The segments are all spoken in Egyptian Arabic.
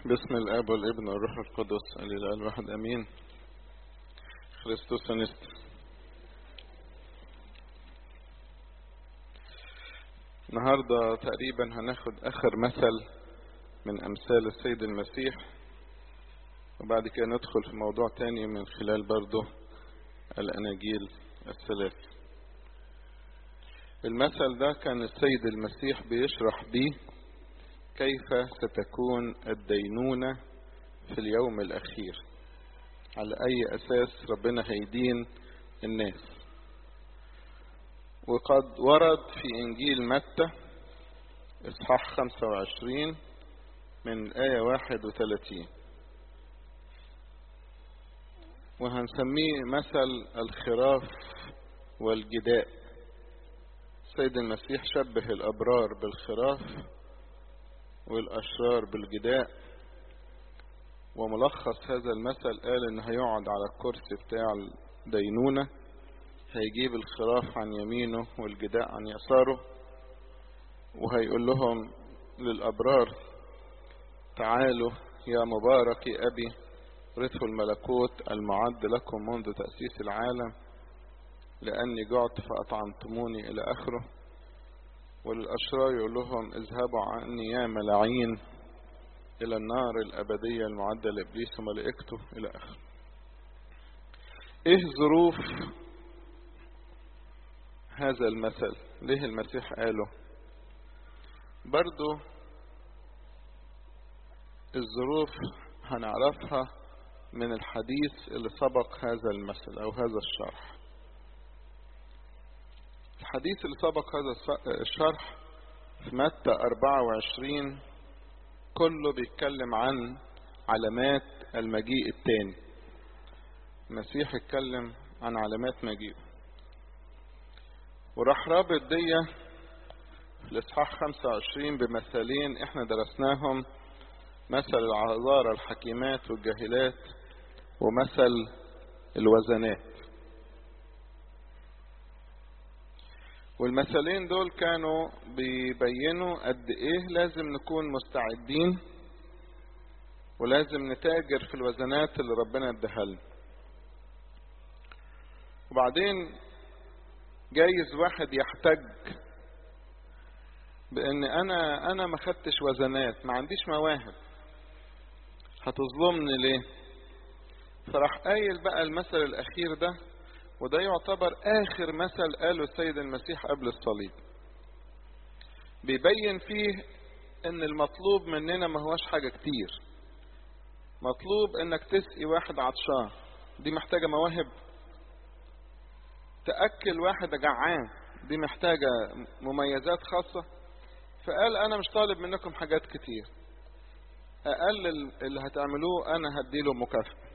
باسم الاب والابن والروح القدس الاله الواحد امين خريستوس انست النهارده تقريبا هناخد اخر مثل من امثال السيد المسيح وبعد كده ندخل في موضوع تاني من خلال برضه الاناجيل الثلاث المثل ده كان السيد المسيح بيشرح بيه كيف ستكون الدينونة في اليوم الأخير على أي أساس ربنا هيدين الناس وقد ورد في إنجيل متى إصحاح 25 من الآية 31 وهنسميه مثل الخراف والجداء السيد المسيح شبه الأبرار بالخراف والأشرار بالجداء وملخص هذا المثل قال إن هيقعد على الكرسي بتاع الدينونة هيجيب الخراف عن يمينه والجداء عن يساره وهيقول لهم للأبرار تعالوا يا مبارك أبي رثوا الملكوت المعد لكم منذ تأسيس العالم لأني جعت فأطعمتموني إلى آخره وللأشرار يقول لهم اذهبوا عني يا ملاعين إلى النار الأبدية المعدة لإبليس وملائكته إلى آخره إيه ظروف هذا المثل ليه المسيح قاله برضو الظروف هنعرفها من الحديث اللي سبق هذا المثل أو هذا الشرح الحديث اللي سبق هذا الشرح في متى 24 كله بيتكلم عن علامات المجيء التاني المسيح اتكلم عن علامات مجيئه وراح رابط دي في الاصحاح 25 بمثالين احنا درسناهم مثل العذارى الحكيمات والجاهلات ومثل الوزنات والمثلين دول كانوا بيبينوا قد ايه لازم نكون مستعدين ولازم نتاجر في الوزنات اللي ربنا اداها لنا وبعدين جايز واحد يحتج بان انا انا ما خدتش وزنات ما عنديش مواهب هتظلمني ليه فراح قايل بقى المثل الاخير ده وده يعتبر آخر مثل قاله السيد المسيح قبل الصليب بيبين فيه ان المطلوب مننا ما هوش حاجة كتير مطلوب انك تسقي واحد عطشان دي محتاجة مواهب تأكل واحد جعان دي محتاجة مميزات خاصة فقال انا مش طالب منكم حاجات كتير اقل اللي هتعملوه انا هديله مكافأة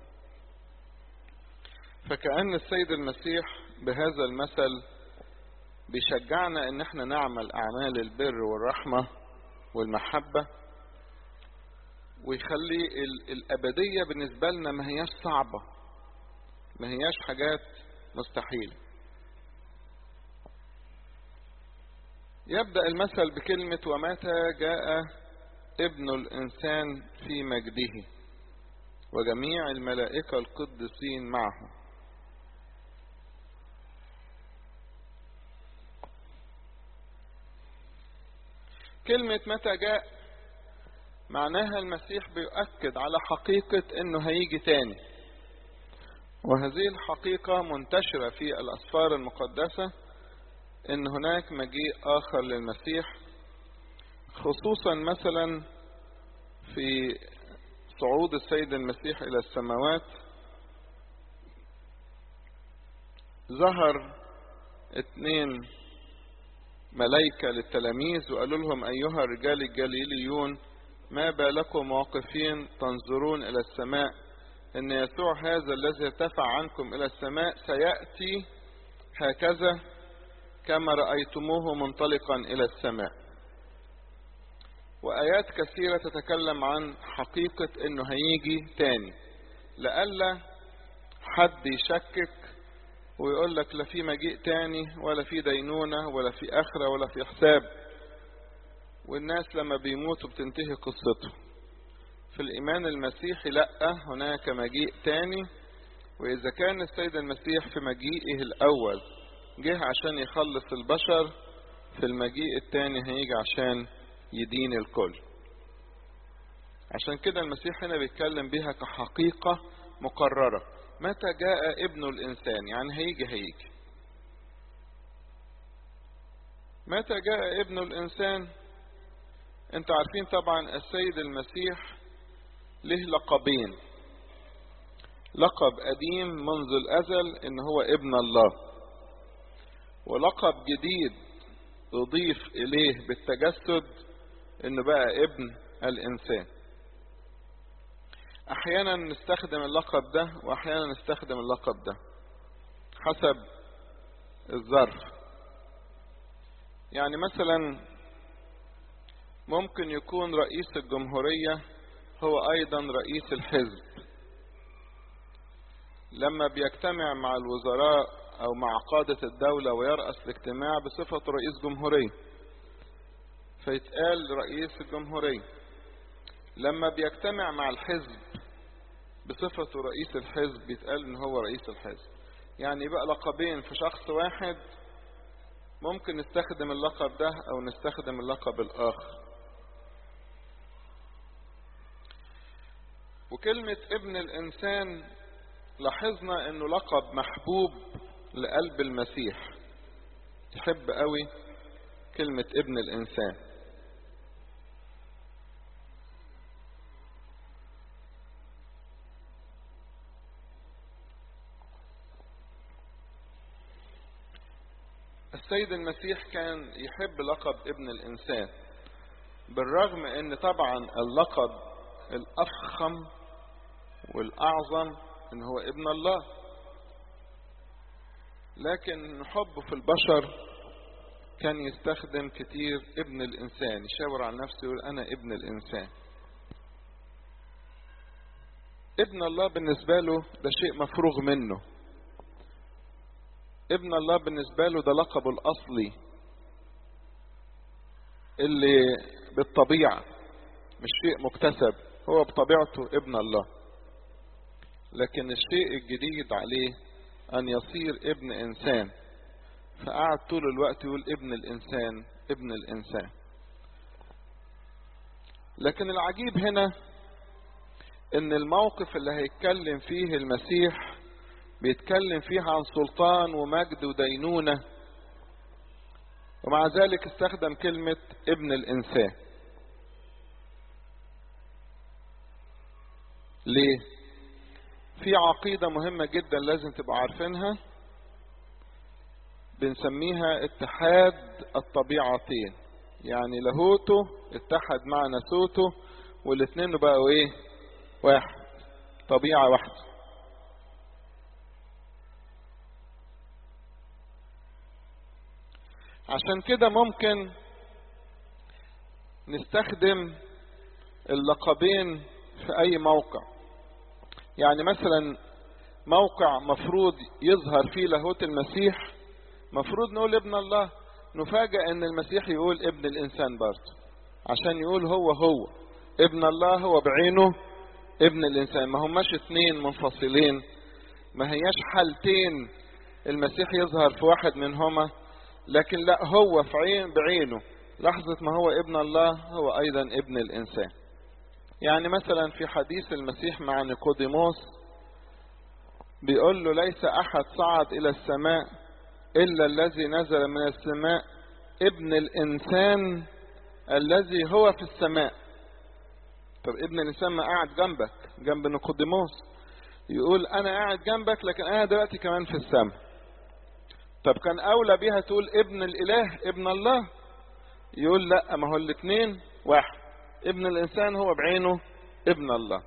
فكأن السيد المسيح بهذا المثل بيشجعنا ان احنا نعمل اعمال البر والرحمة والمحبة ويخلي الابدية بالنسبة لنا ما هياش صعبة ما هياش حاجات مستحيلة يبدأ المثل بكلمة ومتى جاء ابن الإنسان في مجده وجميع الملائكة القدسين معه كلمة متى جاء معناها المسيح بيؤكد على حقيقة انه هيجي تاني وهذه الحقيقة منتشرة في الأسفار المقدسة ان هناك مجيء آخر للمسيح خصوصا مثلا في صعود السيد المسيح إلى السماوات ظهر اثنين ملائكة للتلاميذ وقالوا لهم أيها الرجال الجليليون ما بالكم واقفين تنظرون إلى السماء إن يسوع هذا الذي ارتفع عنكم إلى السماء سيأتي هكذا كما رأيتموه منطلقا إلى السماء وآيات كثيرة تتكلم عن حقيقة إنه هيجي تاني لألا حد يشكك ويقول لك لا في مجيء تاني ولا في دينونة ولا في آخرة ولا في حساب والناس لما بيموتوا بتنتهي قصته في الإيمان المسيحي لا هناك مجيء تاني وإذا كان السيد المسيح في مجيئه الأول جه عشان يخلص البشر في المجيء التاني هيجي عشان يدين الكل عشان كده المسيح هنا بيتكلم بيها كحقيقة مقررة متى جاء ابن الإنسان يعني هيجي هيجي متى جاء ابن الإنسان انتوا عارفين طبعا السيد المسيح له لقبين لقب قديم منذ الأزل إن هو ابن الله ولقب جديد أضيف إليه بالتجسد إنه بقى ابن الإنسان أحيانا نستخدم اللقب ده وأحيانا نستخدم اللقب ده حسب الظرف يعني مثلا ممكن يكون رئيس الجمهورية هو أيضا رئيس الحزب لما بيجتمع مع الوزراء أو مع قادة الدولة ويرأس الاجتماع بصفة رئيس جمهورية فيتقال رئيس الجمهورية لما بيجتمع مع الحزب بصفة رئيس الحزب بيتقال ان هو رئيس الحزب يعني بقى لقبين في شخص واحد ممكن نستخدم اللقب ده او نستخدم اللقب الاخر وكلمة ابن الانسان لاحظنا انه لقب محبوب لقلب المسيح يحب قوي كلمة ابن الانسان السيد المسيح كان يحب لقب ابن الانسان بالرغم ان طبعا اللقب الافخم والاعظم ان هو ابن الله لكن حبه في البشر كان يستخدم كتير ابن الانسان يشاور على نفسه يقول انا ابن الانسان ابن الله بالنسبة له ده شيء مفروغ منه ابن الله بالنسبة له ده لقبه الأصلي اللي بالطبيعة مش شيء مكتسب هو بطبيعته ابن الله لكن الشيء الجديد عليه أن يصير ابن إنسان فقعد طول الوقت يقول ابن الإنسان ابن الإنسان لكن العجيب هنا ان الموقف اللي هيتكلم فيه المسيح بيتكلم فيه عن سلطان ومجد ودينونة ومع ذلك استخدم كلمة ابن الإنسان ليه؟ في عقيدة مهمة جدا لازم تبقى عارفينها بنسميها اتحاد الطبيعتين يعني لاهوته اتحد مع ناسوته والاتنين بقوا ايه واحد طبيعة واحدة عشان كده ممكن نستخدم اللقبين في اي موقع يعني مثلا موقع مفروض يظهر فيه لاهوت المسيح مفروض نقول ابن الله نفاجأ ان المسيح يقول ابن الانسان برضه عشان يقول هو هو ابن الله هو بعينه ابن الانسان ما هماش اتنين منفصلين ما هياش حالتين المسيح يظهر في واحد منهما لكن لا هو في عين بعينه لحظة ما هو ابن الله هو ايضا ابن الانسان يعني مثلا في حديث المسيح مع نيقوديموس بيقول له ليس احد صعد الى السماء الا الذي نزل من السماء ابن الانسان الذي هو في السماء طب ابن الانسان ما قاعد جنبك جنب نيقوديموس يقول انا قاعد جنبك لكن انا دلوقتي كمان في السماء طب كان اولى بيها تقول ابن الاله ابن الله يقول لا ما هو الاثنين واحد ابن الانسان هو بعينه ابن الله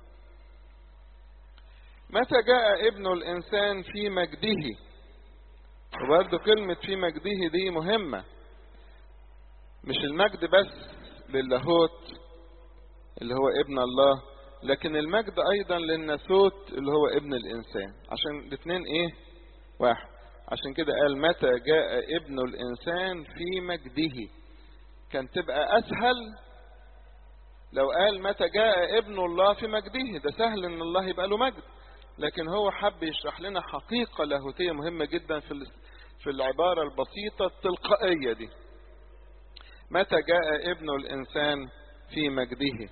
متى جاء ابن الانسان في مجده وبرضه كلمة في مجده دي مهمة مش المجد بس للاهوت اللي هو ابن الله لكن المجد ايضا للناسوت اللي هو ابن الانسان عشان الاثنين ايه واحد عشان كده قال متى جاء ابن الانسان في مجده كان تبقى اسهل لو قال متى جاء ابن الله في مجده ده سهل ان الله يبقى له مجد لكن هو حب يشرح لنا حقيقة لاهوتية مهمة جدا في في العبارة البسيطة التلقائية دي متى جاء ابن الإنسان في مجده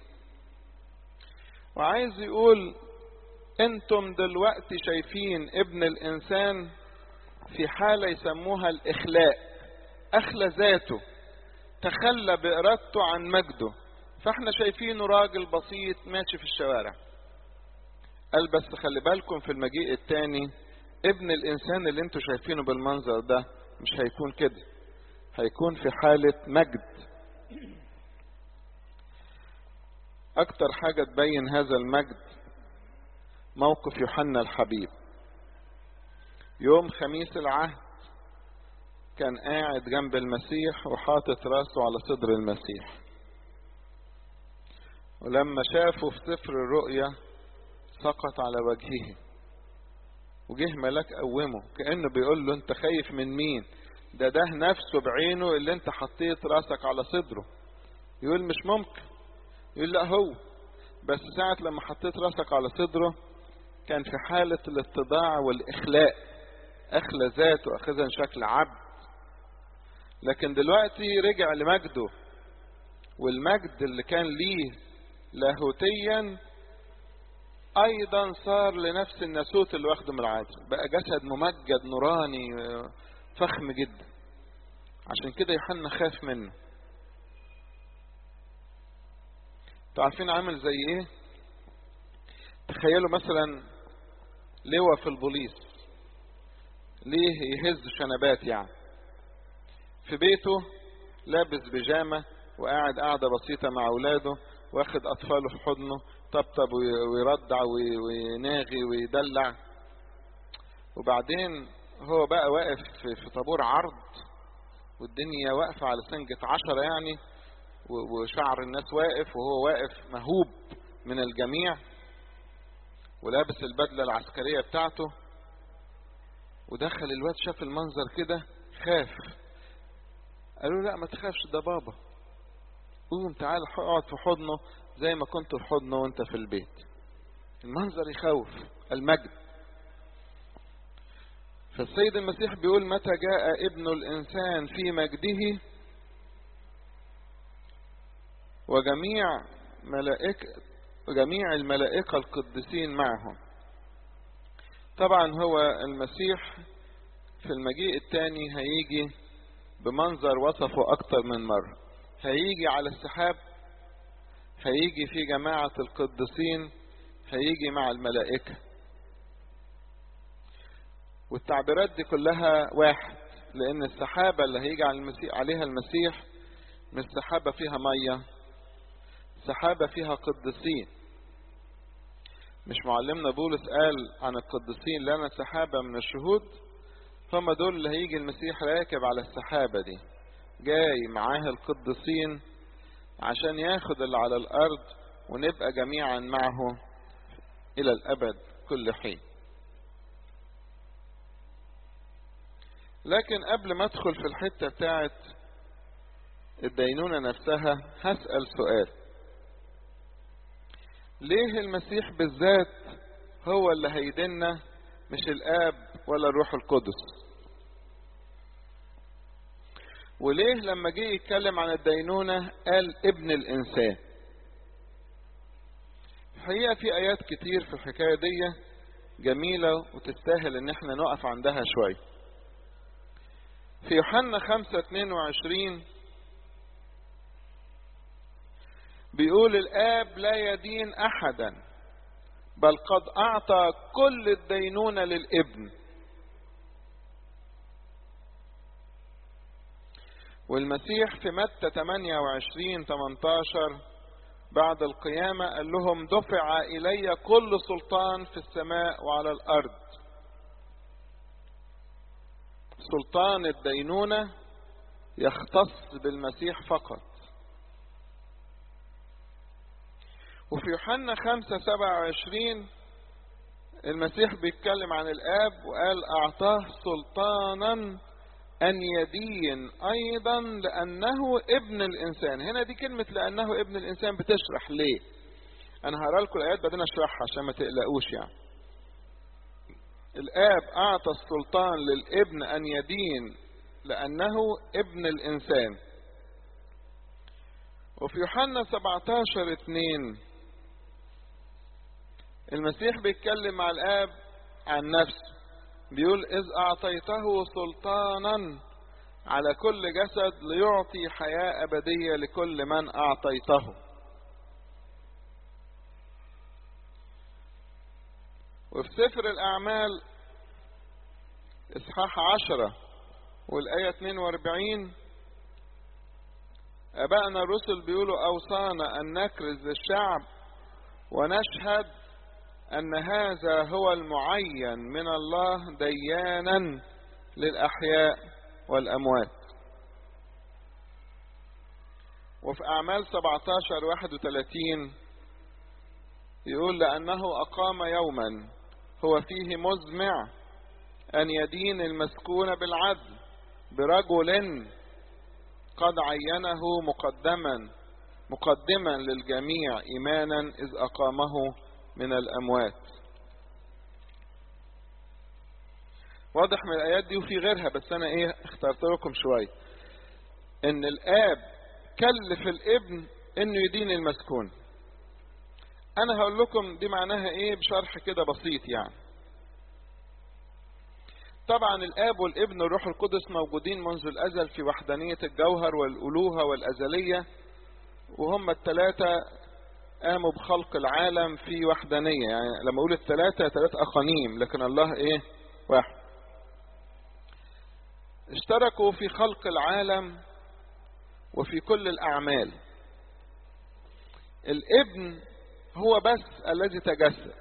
وعايز يقول انتم دلوقتي شايفين ابن الإنسان في حالة يسموها الإخلاء أخلى ذاته تخلى بإرادته عن مجده فاحنا شايفينه راجل بسيط ماشي في الشوارع قال بس خلي بالكم في المجيء التاني ابن الانسان اللي انتوا شايفينه بالمنظر ده مش هيكون كده هيكون في حالة مجد اكتر حاجة تبين هذا المجد موقف يوحنا الحبيب يوم خميس العهد كان قاعد جنب المسيح وحاطط راسه على صدر المسيح ولما شافه في سفر الرؤيا سقط على وجهه وجه ملاك قومه كأنه بيقول له انت خايف من مين ده ده نفسه بعينه اللي انت حطيت راسك على صدره يقول مش ممكن يقول لا هو بس ساعة لما حطيت راسك على صدره كان في حالة الاتضاع والإخلاء أخلى ذاته أخذها شكل عبد لكن دلوقتي رجع لمجده والمجد اللي كان ليه لاهوتيا ايضا صار لنفس الناسوت اللي واخده من العادل بقى جسد ممجد نوراني فخم جدا عشان كده يوحنا خاف منه عارفين عامل زي ايه تخيلوا مثلا لواء في البوليس ليه يهز شنبات يعني في بيته لابس بيجامه وقاعد قاعده بسيطه مع اولاده واخد اطفاله في حضنه طبطب ويردع ويناغي ويدلع وبعدين هو بقى واقف في طابور عرض والدنيا واقفة على سنجة عشرة يعني وشعر الناس واقف وهو واقف مهوب من الجميع ولابس البدلة العسكرية بتاعته ودخل الواد شاف المنظر كده خاف قالوا لا ما تخافش ده بابا قوم تعال اقعد في حضنه زي ما كنت في حضنه وانت في البيت المنظر يخوف المجد فالسيد المسيح بيقول متى جاء ابن الانسان في مجده وجميع ملائكة وجميع الملائكة القديسين معهم طبعا هو المسيح في المجيء الثاني هيجي بمنظر وصفه أكتر من مرة هيجي على السحاب هيجي في جماعة القديسين هيجي مع الملائكة والتعبيرات دي كلها واحد لأن السحابة اللي هيجي على المسيح عليها المسيح مش سحابة فيها مية سحابة فيها قديسين مش معلمنا بولس قال عن القديسين لنا سحابة من الشهود هم دول اللي هيجي المسيح راكب على السحابة دي جاي معاه القديسين عشان ياخد اللي على الأرض ونبقى جميعا معه إلى الأبد كل حين لكن قبل ما أدخل في الحتة بتاعت الدينونة نفسها هسأل سؤال ليه المسيح بالذات هو اللي هيدنا مش الآب ولا الروح القدس وليه لما جه يتكلم عن الدينونة قال ابن الإنسان الحقيقة في آيات كتير في الحكاية دي جميلة وتستاهل ان احنا نقف عندها شوية في يوحنا خمسة اتنين وعشرين بيقول الآب لا يدين أحدا بل قد أعطى كل الدينونة للابن والمسيح في متى 28 18 بعد القيامة قال لهم دفع إلي كل سلطان في السماء وعلى الأرض سلطان الدينونة يختص بالمسيح فقط وفي يوحنا 5 27 المسيح بيتكلم عن الآب وقال أعطاه سلطانا أن يدين أيضا لأنه ابن الإنسان هنا دي كلمة لأنه ابن الإنسان بتشرح ليه أنا هقرا لكم الآيات بعدين أشرحها عشان ما تقلقوش يعني الآب أعطى السلطان للابن أن يدين لأنه ابن الإنسان وفي يوحنا 17 2 المسيح بيتكلم مع الآب عن نفسه بيقول إذ أعطيته سلطانا على كل جسد ليعطي حياة أبدية لكل من أعطيته وفي سفر الأعمال إصحاح عشرة والآية 42 أبائنا الرسل بيقولوا أوصانا أن نكرز للشعب ونشهد أن هذا هو المعين من الله ديانا للأحياء والأموات وفي أعمال 17 31 يقول لأنه أقام يوما هو فيه مزمع أن يدين المسكون بالعدل برجل قد عينه مقدما مقدما للجميع إيمانا إذ أقامه من الأموات واضح من الآيات دي وفي غيرها بس أنا إيه اخترت لكم شوية إن الآب كلف الابن إنه يدين المسكون أنا هقول لكم دي معناها إيه بشرح كده بسيط يعني طبعا الآب والابن والروح القدس موجودين منذ الأزل في وحدانية الجوهر والألوهة والأزلية وهم الثلاثة قاموا بخلق العالم في وحدانية يعني لما أقول الثلاثة ثلاث أقانيم لكن الله إيه واحد اشتركوا في خلق العالم وفي كل الأعمال الابن هو بس الذي تجسد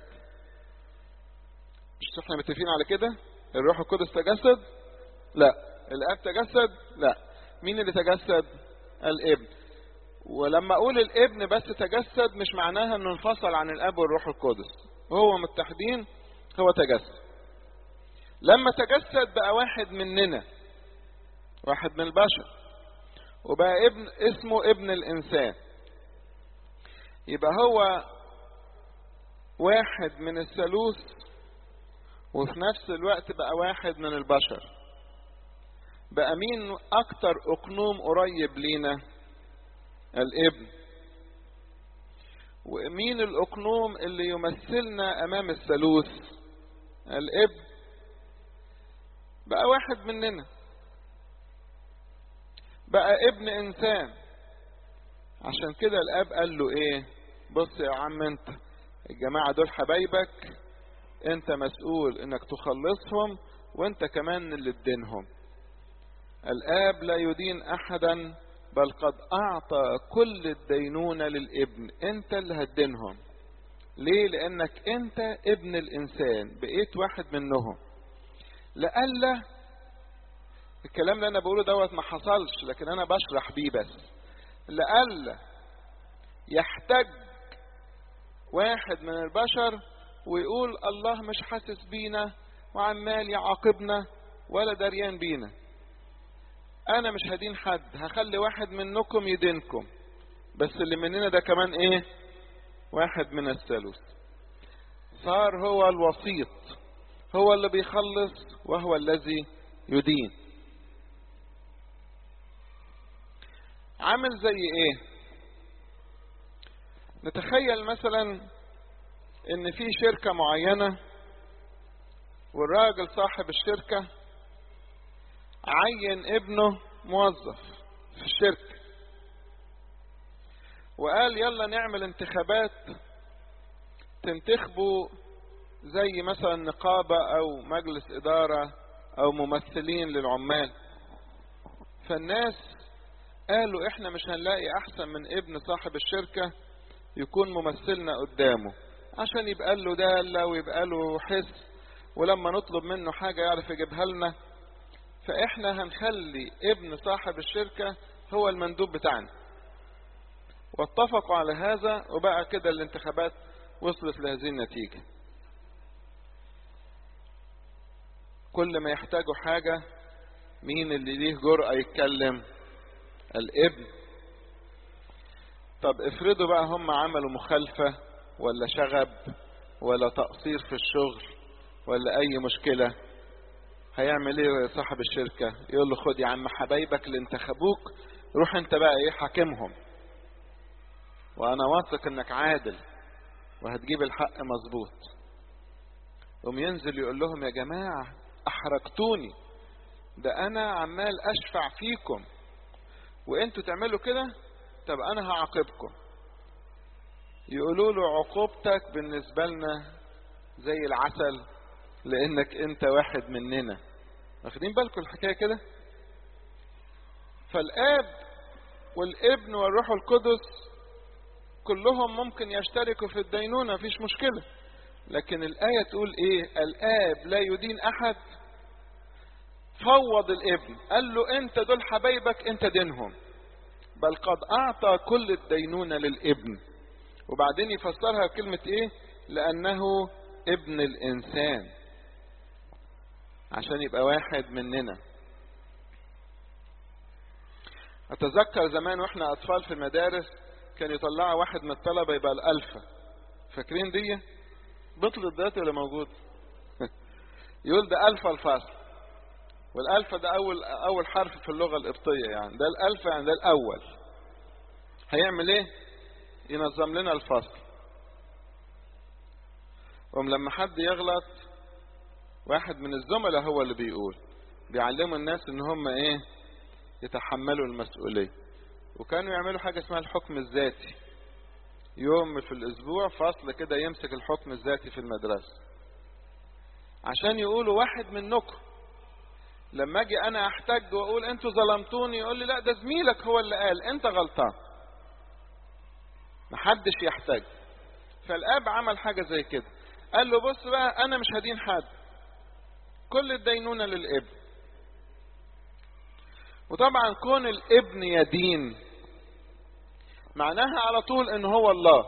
مش احنا متفقين على كده الروح القدس تجسد لا الاب تجسد لا مين اللي تجسد الابن ولما اقول الابن بس تجسد مش معناها انه انفصل عن الاب والروح القدس هو متحدين هو تجسد لما تجسد بقى واحد مننا واحد من البشر وبقى ابن اسمه ابن الانسان يبقى هو واحد من الثالوث وفي نفس الوقت بقى واحد من البشر بقى مين اكتر اقنوم قريب لينا الابن ومين الاقنوم اللي يمثلنا امام الثالوث الابن بقى واحد مننا بقى ابن انسان عشان كده الاب قال له ايه بص يا عم انت الجماعة دول حبايبك انت مسؤول انك تخلصهم وانت كمان اللي تدينهم الاب لا يدين احدا بل قد اعطى كل الدينونة للابن انت اللي هتدينهم ليه لانك انت ابن الانسان بقيت واحد منهم لألا الكلام اللي انا بقوله دوت ما حصلش لكن انا بشرح بيه بس لألا يحتج واحد من البشر ويقول الله مش حاسس بينا وعمال يعاقبنا ولا دريان بينا انا مش هدين حد هخلي واحد منكم يدينكم بس اللي مننا ده كمان ايه واحد من الثالوث صار هو الوسيط هو اللي بيخلص وهو الذي يدين عامل زي ايه نتخيل مثلا ان في شركة معينة والراجل صاحب الشركة عين ابنه موظف في الشركة وقال يلا نعمل انتخابات تنتخبوا زي مثلا نقابة او مجلس ادارة او ممثلين للعمال فالناس قالوا احنا مش هنلاقي احسن من ابن صاحب الشركة يكون ممثلنا قدامه عشان يبقى له دالة ويبقى له حس ولما نطلب منه حاجة يعرف يجيبها لنا فاحنا هنخلي ابن صاحب الشركة هو المندوب بتاعنا واتفقوا على هذا وبقى كده الانتخابات وصلت لهذه النتيجة كل ما يحتاجوا حاجة مين اللي ليه جرأة يتكلم الابن طب افرضوا بقى هم عملوا مخالفة ولا شغب ولا تقصير في الشغل ولا اي مشكلة هيعمل ايه صاحب الشركة يقول له خد يا عم حبايبك اللي انتخبوك روح انت بقى ايه حاكمهم وانا واثق انك عادل وهتجيب الحق مظبوط يقوم ينزل يقول لهم يا جماعة احرجتوني ده انا عمال اشفع فيكم وانتوا تعملوا كده طب انا هعاقبكم يقولوا له عقوبتك بالنسبة لنا زي العسل لانك انت واحد مننا واخدين بالكم الحكاية كده فالاب والابن والروح القدس كلهم ممكن يشتركوا في الدينونة مفيش مشكلة لكن الآية تقول ايه الآب لا يدين أحد فوض الابن قال له انت دول حبايبك انت دينهم بل قد اعطى كل الدينونة للابن وبعدين يفسرها بكلمة ايه لانه ابن الانسان عشان يبقى واحد مننا اتذكر زمان واحنا اطفال في المدارس كان يطلعوا واحد من الطلبة يبقى الالفا فاكرين دي بطلت دلوقتي ولا موجود يقول ده الفا الفصل والالفا ده اول اول حرف في اللغه القبطيه يعني ده الالفا يعني ده الاول هيعمل ايه ينظم لنا الفصل قوم لما حد يغلط واحد من الزملاء هو اللي بيقول بيعلموا الناس ان هم ايه يتحملوا المسؤوليه وكانوا يعملوا حاجه اسمها الحكم الذاتي يوم في الاسبوع فصل كده يمسك الحكم الذاتي في المدرسه عشان يقولوا واحد منكم لما اجي انا احتج واقول انتوا ظلمتوني يقول لي لا ده زميلك هو اللي قال انت غلطان محدش يحتاج فالاب عمل حاجة زي كده قال له بص بقى انا مش هدين حد كل الدينونة للابن وطبعا كون الابن يدين معناها على طول ان هو الله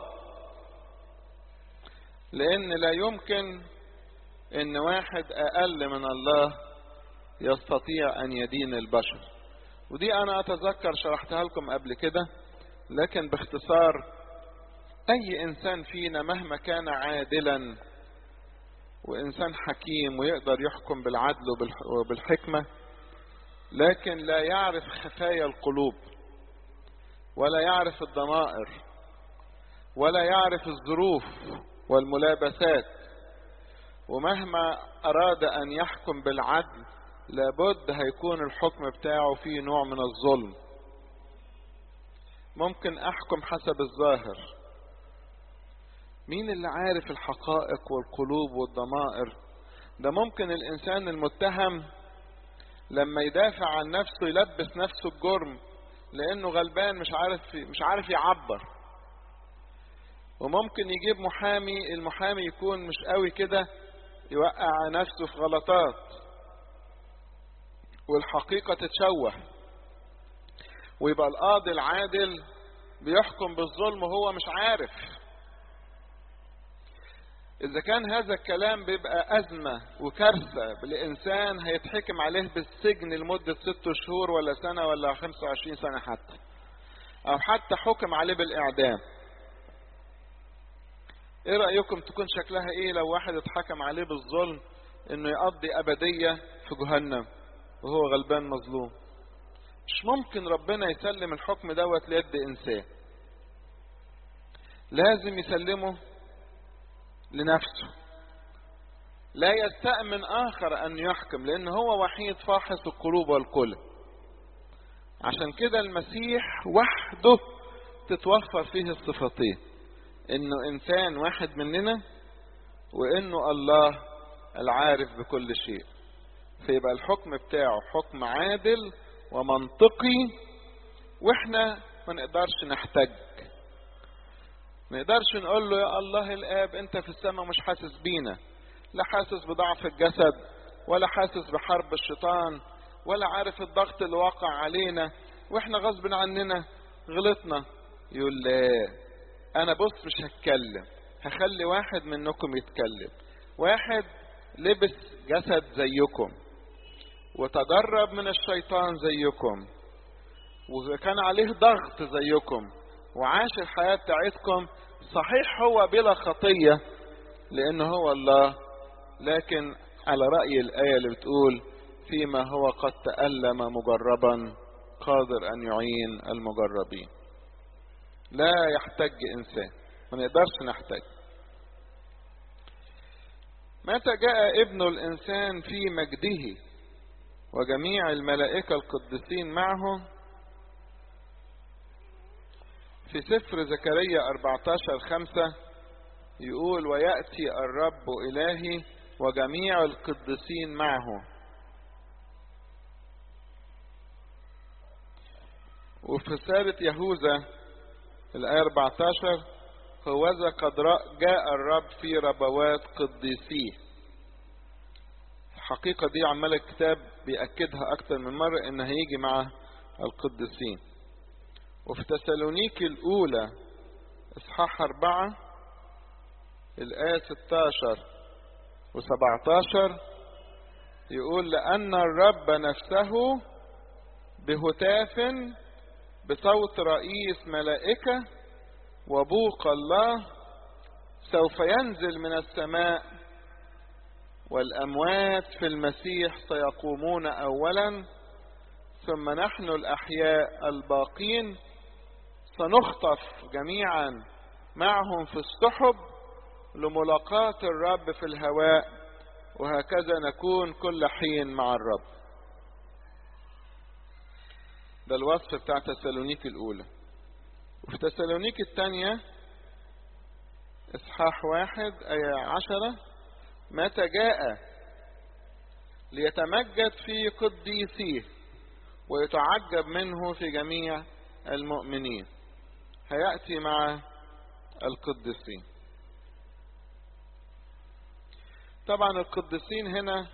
لان لا يمكن ان واحد اقل من الله يستطيع ان يدين البشر ودي انا اتذكر شرحتها لكم قبل كده لكن باختصار اي انسان فينا مهما كان عادلا وانسان حكيم ويقدر يحكم بالعدل وبالحكمه لكن لا يعرف خفايا القلوب ولا يعرف الضمائر ولا يعرف الظروف والملابسات ومهما اراد ان يحكم بالعدل لابد هيكون الحكم بتاعه فيه نوع من الظلم ممكن احكم حسب الظاهر مين اللي عارف الحقائق والقلوب والضمائر ده ممكن الانسان المتهم لما يدافع عن نفسه يلبس نفسه الجرم لانه غلبان مش عارف مش عارف يعبر وممكن يجيب محامي المحامي يكون مش قوي كده يوقع نفسه في غلطات والحقيقة تتشوه ويبقى القاضي العادل بيحكم بالظلم وهو مش عارف إذا كان هذا الكلام بيبقى أزمة وكارثة لإنسان هيتحكم عليه بالسجن لمدة ست شهور ولا سنة ولا خمسة وعشرين سنة حتى أو حتى حكم عليه بالإعدام إيه رأيكم تكون شكلها إيه لو واحد اتحكم عليه بالظلم إنه يقضي أبدية في جهنم وهو غلبان مظلوم مش ممكن ربنا يسلم الحكم دوت ليد إنسان لازم يسلمه لنفسه لا يستأمن آخر أن يحكم لأن هو وحيد فاحص القلوب والكل عشان كده المسيح وحده تتوفر فيه الصفتين انه انسان واحد مننا وانه الله العارف بكل شيء فيبقى الحكم بتاعه حكم عادل ومنطقي واحنا ما نقدرش نحتج ما نقدرش نقول له يا الله الاب انت في السماء مش حاسس بينا لا حاسس بضعف الجسد ولا حاسس بحرب الشيطان ولا عارف الضغط اللي واقع علينا واحنا غصب عننا غلطنا يقول لا انا بص مش هتكلم هخلي واحد منكم يتكلم واحد لبس جسد زيكم وتجرب من الشيطان زيكم وكان عليه ضغط زيكم وعاش الحياة بتاعتكم صحيح هو بلا خطية لأن هو الله لكن على رأي الآية اللي بتقول فيما هو قد تألم مجربا قادر أن يعين المجربين لا يحتج إنسان ما نقدرش نحتاج متى جاء ابن الإنسان في مجده وجميع الملائكة القديسين معه في سفر زكريا 14 خمسة يقول ويأتي الرب إلهي وجميع القديسين معه وفي رسالة يهوذا الآية 14 هوذا قد جاء الرب في ربوات قديسيه الحقيقة دي عمال الكتاب بيأكدها أكتر من مرة إن هيجي مع القديسين وفي تسالونيكي الأولى إصحاح أربعة الآية 16 و17 يقول لأن الرب نفسه بهتاف بصوت رئيس ملائكة وبوق الله سوف ينزل من السماء والأموات في المسيح سيقومون أولا ثم نحن الأحياء الباقين سنخطف جميعا معهم في السحب لملاقاة الرب في الهواء وهكذا نكون كل حين مع الرب ده الوصف بتاع تسالونيك الأولى وفي تسالونيك الثانية إصحاح واحد آية عشرة متى جاء ليتمجد في قديسيه ويتعجب منه في جميع المؤمنين هيأتي مع القديسين طبعا القديسين هنا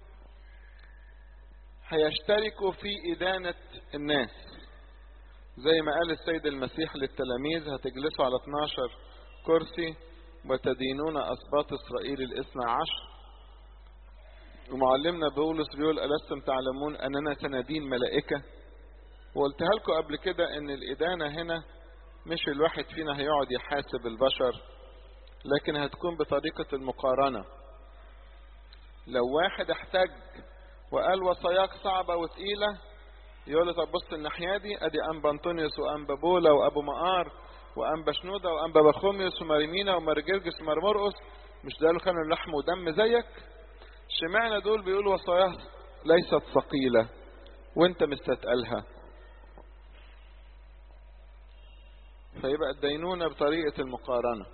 هيشتركوا في إدانة الناس زي ما قال السيد المسيح للتلاميذ هتجلسوا على 12 كرسي وتدينون أسباط إسرائيل الاثنى عشر ومعلمنا بولس بيقول ألستم تعلمون أننا سندين ملائكة وقلتها لكم قبل كده أن الإدانة هنا مش الواحد فينا هيقعد يحاسب البشر لكن هتكون بطريقة المقارنة لو واحد احتج وقال وصاياك صعبة وتقيلة يقول له طب بص الناحية دي ادي انبا انطونيوس وانبا بولا وابو مقار وانبا شنودة وانبا بخوميوس وماريمينا ومرجرجس ومرمرقس مش ده كانوا لحم ودم زيك شمعنا دول بيقولوا وصاياه ليست ثقيلة وانت مستتقلها فيبقى الدينونة بطريقة المقارنة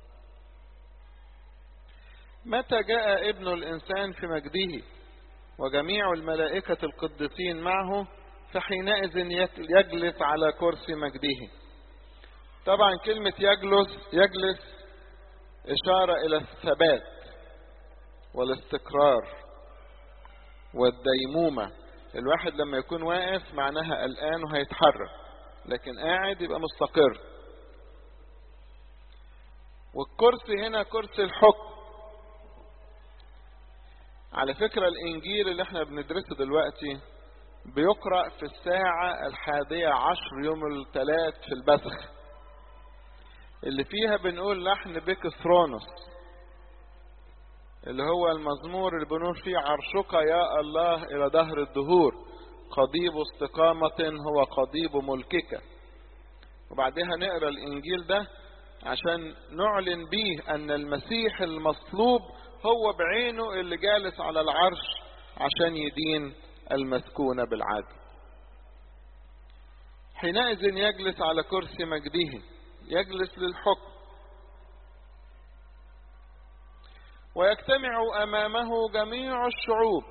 متى جاء ابن الإنسان في مجده وجميع الملائكة القديسين معه فحينئذ يجلس على كرسي مجده طبعا كلمة يجلس يجلس إشارة إلى الثبات والاستقرار والديمومة الواحد لما يكون واقف معناها قلقان وهيتحرك لكن قاعد يبقى مستقر والكرسي هنا كرسي الحكم على فكرة الإنجيل اللي احنا بندرسه دلوقتي بيقرأ في الساعة الحادية عشر يوم الثلاث في البسخ اللي فيها بنقول لحن بيك ثرونوس اللي هو المزمور اللي بنقول فيه عرشك يا الله إلى دهر الدهور قضيب استقامة هو قضيب ملكك وبعدها نقرأ الإنجيل ده عشان نعلن بيه أن المسيح المصلوب هو بعينه اللي جالس على العرش عشان يدين المسكونة بالعدل حينئذ يجلس على كرسي مجده يجلس للحكم ويجتمع أمامه جميع الشعوب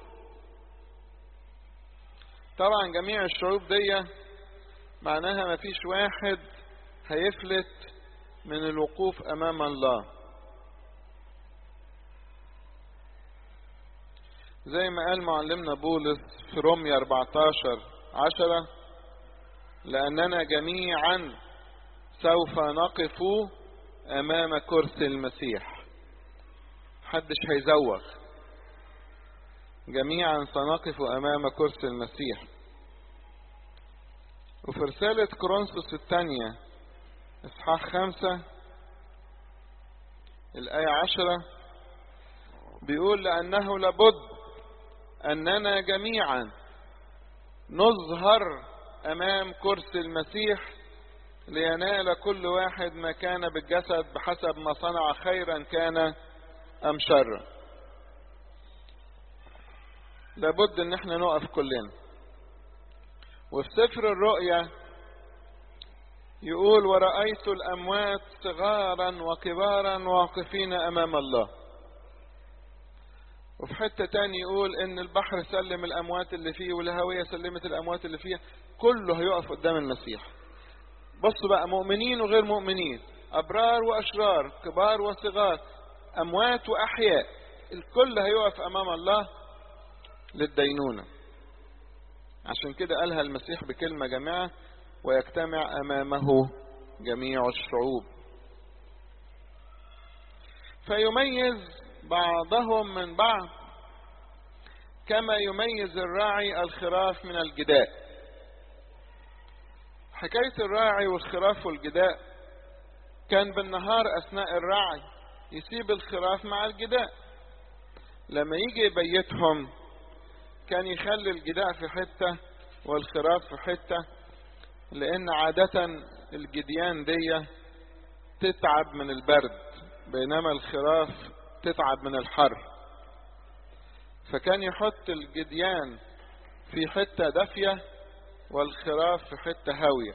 طبعا جميع الشعوب دي معناها ما فيش واحد هيفلت من الوقوف أمام الله زي ما قال معلمنا بولس في رومية 14 عشرة لأننا جميعا سوف نقف أمام كرسي المسيح محدش هيزوغ جميعا سنقف أمام كرسي المسيح وفي رسالة كورنثوس الثانية إصحاح خمسة الآية عشرة بيقول لأنه لابد أننا جميعا نظهر أمام كرسي المسيح لينال كل واحد ما كان بالجسد بحسب ما صنع خيرا كان أم شرا لابد ان احنا نقف كلنا وفي سفر الرؤيا يقول ورأيت الأموات صغارا وكبارا واقفين أمام الله وفي حتة تاني يقول ان البحر سلم الأموات اللي فيه والهوية سلمت الأموات اللي فيها كله هيقف قدام المسيح بصوا بقى مؤمنين وغير مؤمنين أبرار وأشرار كبار وصغار أموات وأحياء الكل هيقف أمام الله للدينونة عشان كده قالها المسيح بكلمة جماعة ويجتمع أمامه جميع الشعوب فيميز بعضهم من بعض كما يميز الراعي الخراف من الجداء حكاية الراعي والخراف والجداء كان بالنهار أثناء الرعي يسيب الخراف مع الجداء لما يجي يبيتهم كان يخلي الجداء في حتة والخراف في حتة لأن عادة الجديان دي تتعب من البرد بينما الخراف تتعب من الحر فكان يحط الجديان في حتة دافية والخراف في حتة هاوية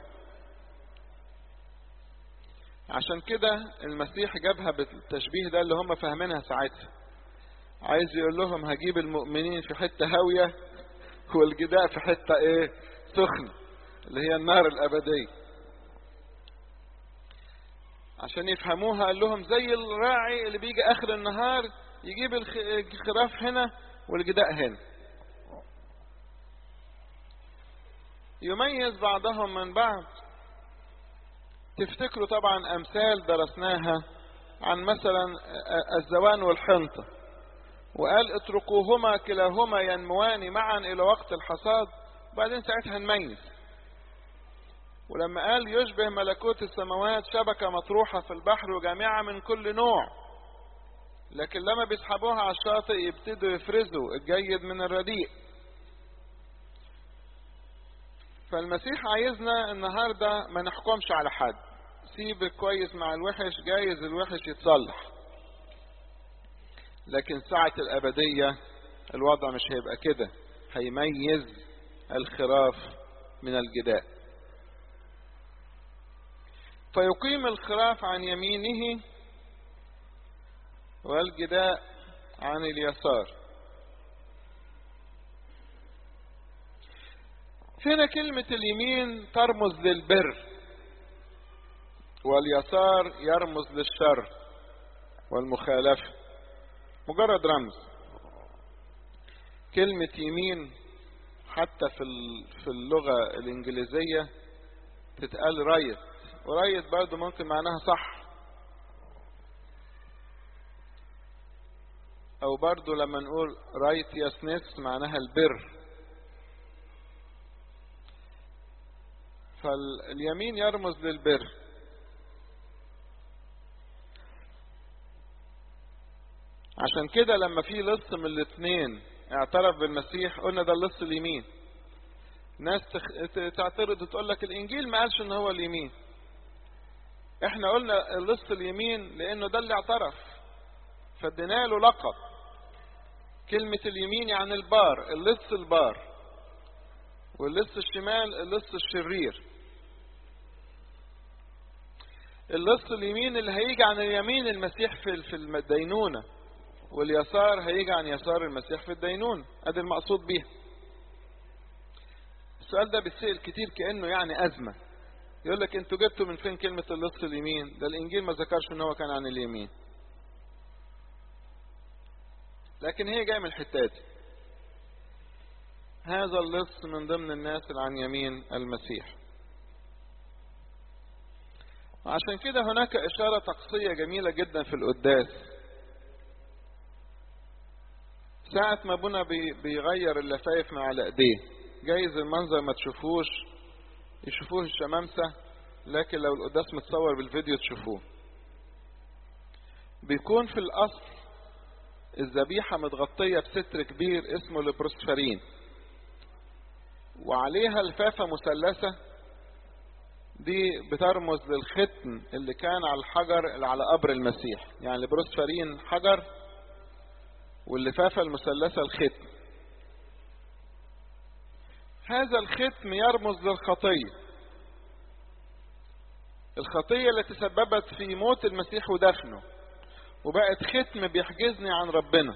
عشان كده المسيح جابها بالتشبيه ده اللي هم فاهمينها ساعتها عايز يقول لهم هجيب المؤمنين في حتة هاوية والجداء في حتة ايه سخنة اللي هي النار الأبدية عشان يفهموها قال لهم زي الراعي اللي بيجي آخر النهار يجيب الخراف هنا والجداء هنا يميز بعضهم من بعض تفتكروا طبعا أمثال درسناها عن مثلا الزوان والحنطة وقال اتركوهما كلاهما ينموان معا إلى وقت الحصاد وبعدين ساعتها نميز ولما قال يشبه ملكوت السماوات شبكة مطروحة في البحر وجامعة من كل نوع لكن لما بيسحبوها على الشاطئ يبتدوا يفرزوا الجيد من الرديء فالمسيح عايزنا النهاردة ما نحكمش على حد سيب الكويس مع الوحش جايز الوحش يتصلح لكن ساعة الأبدية الوضع مش هيبقى كده هيميز الخراف من الجداء فيقيم الخراف عن يمينه والجداء عن اليسار هنا كلمة اليمين ترمز للبر واليسار يرمز للشر والمخالفة مجرد رمز كلمة يمين حتى في في اللغة الإنجليزية تتقال رايت ورايت برضه ممكن معناها صح أو برضه لما نقول رايت يسنس معناها البر فاليمين يرمز للبر عشان كده لما في لص من الاثنين اعترف بالمسيح قلنا ده اللص اليمين ناس تخ... تعترض وتقول لك الانجيل ما قالش ان هو اليمين احنا قلنا اللص اليمين لانه ده اللي اعترف فادينا له لقب كلمة اليمين يعني البار اللص البار واللص الشمال اللص الشرير اللص اليمين اللي هيجي عن اليمين المسيح في في الدينونه واليسار هيجي عن يسار المسيح في الدينون ادي المقصود بيها السؤال ده بيتسأل كتير كأنه يعني أزمة يقول لك انتوا جبتوا من فين كلمة اللص اليمين ده الإنجيل ما ذكرش ان هو كان عن اليمين لكن هي جاية من الحتات هذا اللص من ضمن الناس اللي عن يمين المسيح عشان كده هناك إشارة طقسية جميلة جدا في القداس ساعة ما ابونا بي بيغير اللفايف من على ايديه جايز المنظر ما تشوفوش يشوفوه الشمامسة لكن لو القداس متصور بالفيديو تشوفوه بيكون في الأصل الذبيحة متغطية بستر كبير اسمه البروسفرين وعليها لفافة مثلثة دي بترمز للختم اللي كان على الحجر اللي على قبر المسيح يعني البروسفرين حجر واللفافة المثلثة الختم هذا الختم يرمز للخطية الخطية اللي تسببت في موت المسيح ودفنه وبقت ختم بيحجزني عن ربنا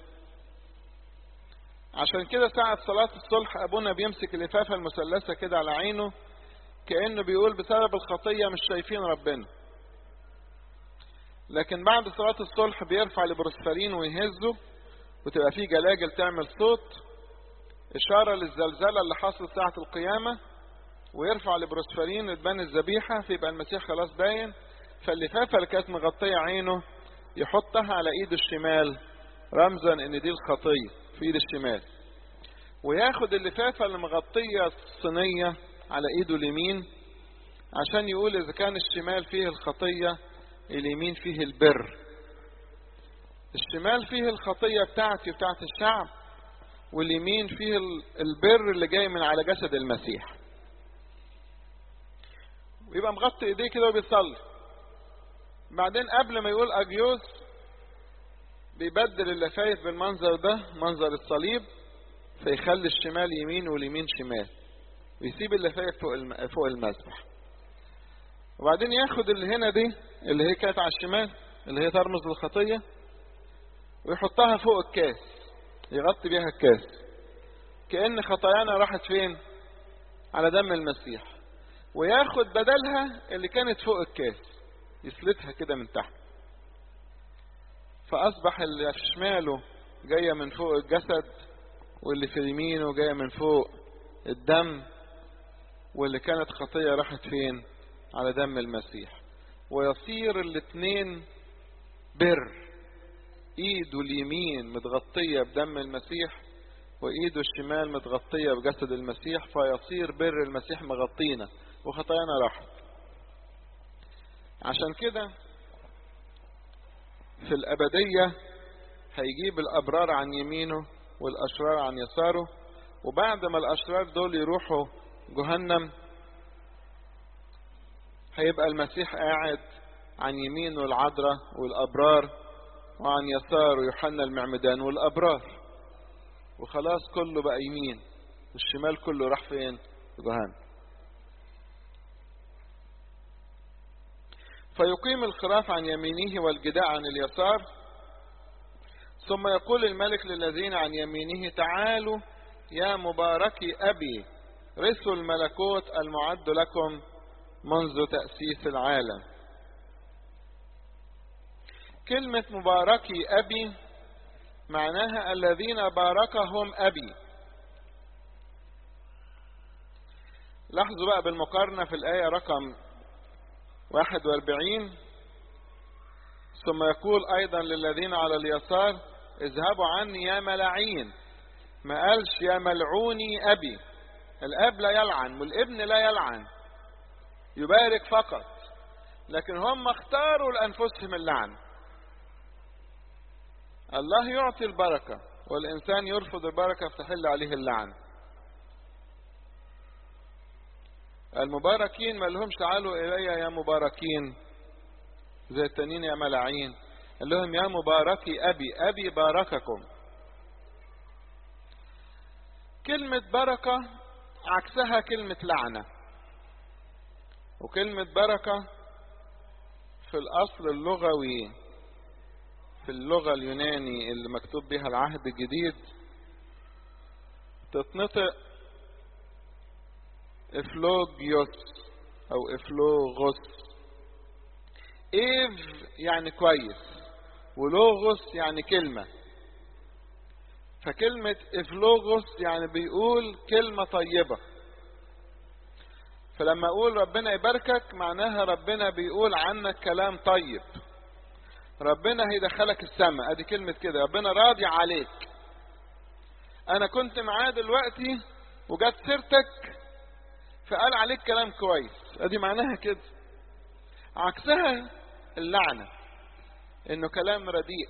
عشان كده ساعة صلاة الصلح أبونا بيمسك اللفافة المثلثة كده على عينه كأنه بيقول بسبب الخطية مش شايفين ربنا لكن بعد صلاة الصلح بيرفع البروسفرين ويهزه وتبقى فيه جلاجل تعمل صوت إشارة للزلزلة اللي حصلت ساعة القيامة ويرفع البروسفرين تبان الذبيحة فيبقى المسيح خلاص باين فاللفافة اللي كانت مغطية عينه يحطها على ايده الشمال رمزا ان دي الخطية في ايد الشمال وياخد اللفافة اللي مغطية الصينية على ايده اليمين عشان يقول اذا كان الشمال فيه الخطية اليمين فيه البر الشمال فيه الخطية بتاعتي وبتاعت الشعب واليمين فيه البر اللي جاي من على جسد المسيح ويبقى مغطي ايديه كده وبيصلي بعدين قبل ما يقول اجيوس بيبدل اللفايف بالمنظر ده منظر الصليب فيخلي الشمال يمين واليمين شمال ويسيب اللفايف فوق الم... فوق المذبح وبعدين ياخد اللي هنا دي اللي هي كانت على الشمال اللي هي ترمز للخطيه ويحطها فوق الكاس يغطي بيها الكاس كأن خطايانا راحت فين على دم المسيح وياخد بدلها اللي كانت فوق الكاس يسلتها كده من تحت فأصبح اللي في شماله جاية من فوق الجسد واللي في يمينه جاية من فوق الدم واللي كانت خطية راحت فين على دم المسيح ويصير الاثنين بر ايده اليمين متغطية بدم المسيح وايده الشمال متغطية بجسد المسيح فيصير بر المسيح مغطينا وخطايانا راحت عشان كده في الأبدية هيجيب الأبرار عن يمينه والأشرار عن يساره وبعد ما الأشرار دول يروحوا جهنم هيبقى المسيح قاعد عن يمينه العذراء والأبرار وعن يساره يوحنا المعمدان والأبرار وخلاص كله بقى يمين والشمال كله راح فين جهنم فيقيم الخراف عن يمينه والجداء عن اليسار ثم يقول الملك للذين عن يمينه تعالوا يا مباركي أبي رثوا الملكوت المعد لكم منذ تأسيس العالم كلمة مباركي أبي معناها الذين باركهم أبي لاحظوا بقى بالمقارنة في الآية رقم 41 ثم يقول أيضا للذين على اليسار اذهبوا عني يا ملاعين ما قالش يا ملعوني أبي الأب لا يلعن والابن لا يلعن يبارك فقط لكن هم اختاروا لأنفسهم اللعن الله يعطي البركة والإنسان يرفض البركة فتحل عليه اللعن المباركين ما لهمش تعالوا إلي يا مباركين زي التانيين يا ملاعين قال لهم يا مباركي أبي أبي بارككم كلمة بركة عكسها كلمة لعنة وكلمة بركة في الأصل اللغوي في اللغة اليوناني اللي مكتوب بها العهد الجديد تتنطق افلوجيوس او افلوغوس ايف يعني كويس ولوغوس يعني كلمة فكلمة افلوغوس يعني بيقول كلمة طيبة فلما اقول ربنا يباركك معناها ربنا بيقول عنك كلام طيب ربنا هيدخلك السماء ادي كلمة كده ربنا راضي عليك انا كنت معاه دلوقتي وجت سيرتك فقال عليك كلام كويس ادي معناها كده عكسها اللعنة انه كلام رديء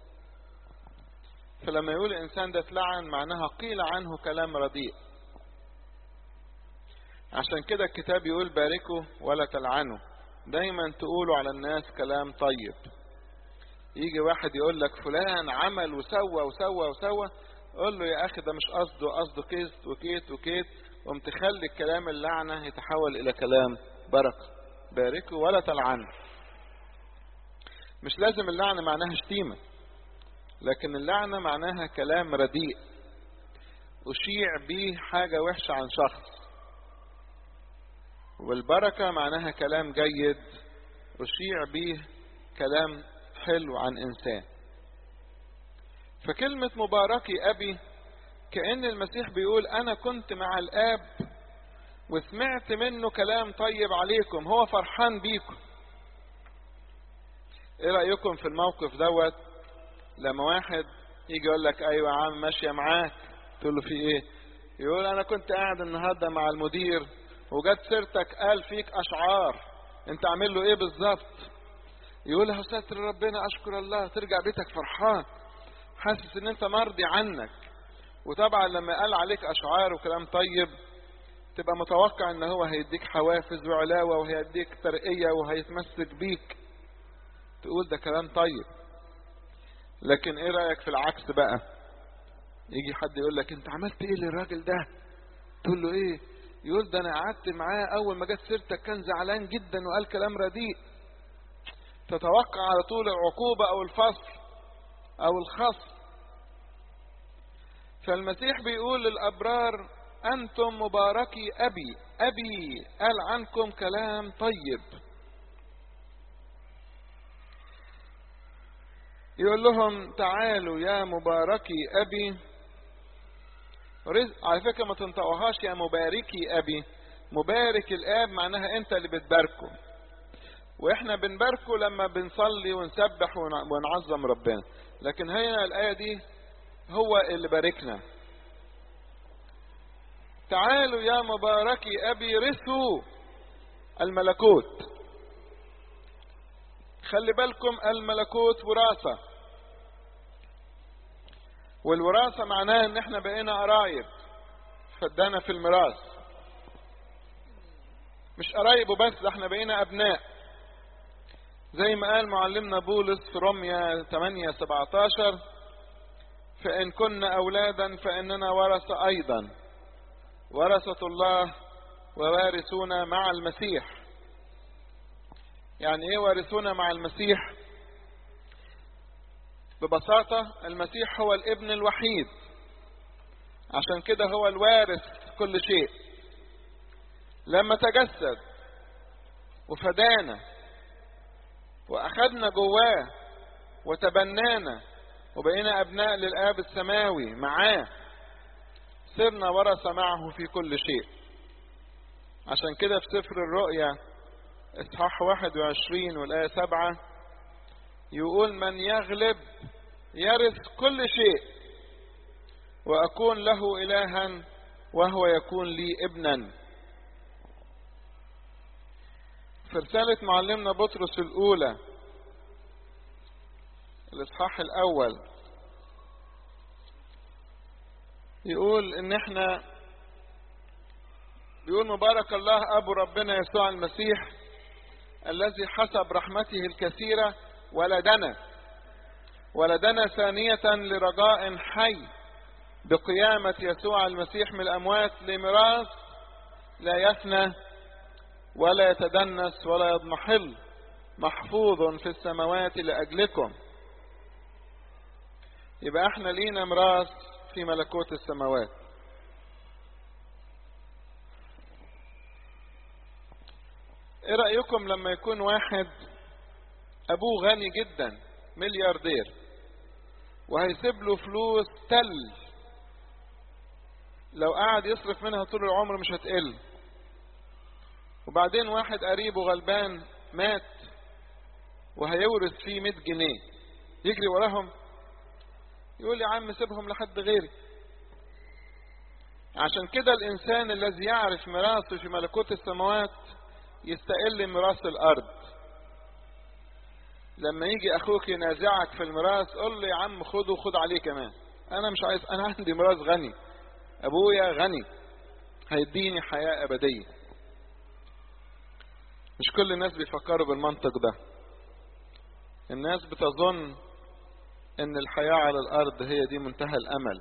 فلما يقول الانسان ده اتلعن معناها قيل عنه كلام رديء عشان كده الكتاب يقول باركوا ولا تلعنوا دايما تقولوا على الناس كلام طيب يجي واحد يقول لك فلان عمل وسوى وسوى وسوى قول له يا اخي ده مش قصده قصده كيت وكيت وكيت قمت تخلي الكلام اللعنة يتحول الى كلام بركة باركوا ولا تلعنوا مش لازم اللعنة معناها شتيمة لكن اللعنة معناها كلام رديء أشيع به حاجة وحشة عن شخص والبركة معناها كلام جيد أشيع به كلام حلو عن إنسان فكلمة مباركي أبي كأن المسيح بيقول أنا كنت مع الآب وسمعت منه كلام طيب عليكم هو فرحان بيكم ايه رأيكم في الموقف دوت لما واحد يجي يقول لك ايوه يا عم ماشيه معاك تقول له في ايه يقول انا كنت قاعد النهارده مع المدير وجت سيرتك قال فيك اشعار انت عامل له ايه بالظبط يقول له ستر ربنا اشكر الله ترجع بيتك فرحان حاسس ان انت مرضي عنك وطبعا لما قال عليك اشعار وكلام طيب تبقى متوقع ان هو هيديك حوافز وعلاوه وهيديك ترقيه وهيتمسك بيك تقول ده كلام طيب لكن ايه رايك في العكس بقى يجي حد يقول لك انت عملت ايه للراجل ده تقول له ايه يقول ده انا قعدت معاه اول ما جت سيرتك كان زعلان جدا وقال كلام رديء تتوقع على طول العقوبة او الفصل او الخصم فالمسيح بيقول للابرار انتم مباركي ابي ابي قال عنكم كلام طيب يقول لهم تعالوا يا مباركي أبي رزق على فكرة ما تنطقوهاش يا مباركي أبي مبارك الآب معناها أنت اللي بتباركه وإحنا بنباركه لما بنصلي ونسبح ونعظم ربنا لكن هنا الآية دي هو اللي باركنا تعالوا يا مباركي أبي رثوا الملكوت خلي بالكم الملكوت وراثة والوراثة معناها ان احنا بقينا قرايب فدانا في الميراث مش قرايب وبس ده احنا بقينا ابناء زي ما قال معلمنا بولس في رمية 8 17 فإن كنا أولادا فإننا ورثة أيضا ورثة الله ووارثون مع المسيح يعني ايه وارثون مع المسيح ببساطة المسيح هو الابن الوحيد عشان كده هو الوارث كل شيء لما تجسد وفدانا واخدنا جواه وتبنانا وبقينا ابناء للاب السماوي معاه صرنا ورثة معه في كل شيء عشان كده في سفر الرؤيا اصحاح 21 والآية 7 يقول من يغلب يرث كل شيء وأكون له إلها وهو يكون لي ابنا في رسالة معلمنا بطرس الأولى الإصحاح الأول يقول إن إحنا بيقول مبارك الله أبو ربنا يسوع المسيح الذي حسب رحمته الكثيرة ولدنا ولدنا ثانية لرجاء حي بقيامة يسوع المسيح من الأموات لميراث لا يفنى ولا يتدنس ولا يضمحل محفوظ في السماوات لأجلكم يبقى احنا لينا ميراث في ملكوت السماوات ايه رأيكم لما يكون واحد ابوه غني جدا ملياردير وهيسيب له فلوس تل لو قعد يصرف منها طول العمر مش هتقل وبعدين واحد قريبه غلبان مات وهيورث فيه 100 جنيه يجري وراهم يقول يا عم سيبهم لحد غيري عشان كده الإنسان الذي يعرف ميراثه في ملكوت السماوات يستقل ميراث الأرض لما يجي أخوك ينازعك في الميراث قول له يا عم خده وخد عليه كمان أنا مش عايز أنا عندي ميراث غني أبويا غني هيديني حياة أبدية مش كل الناس بيفكروا بالمنطق ده الناس بتظن ان الحياة على الارض هي دي منتهى الامل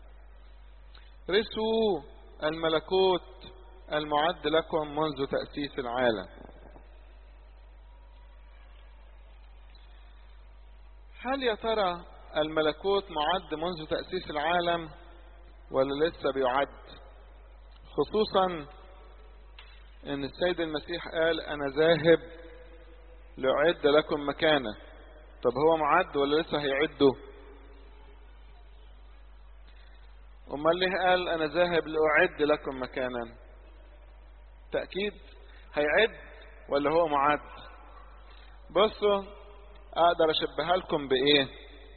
رثوا الملكوت المعد لكم منذ تأسيس العالم هل يا ترى الملكوت معد منذ تأسيس العالم ولا لسه بيعد خصوصا ان السيد المسيح قال انا ذاهب لأعد لكم مكانه طب هو معد ولا لسه هيعده امال ليه قال انا ذاهب لاعد لكم مكانا تاكيد هيعد ولا هو معد بصوا اقدر اشبهها لكم بايه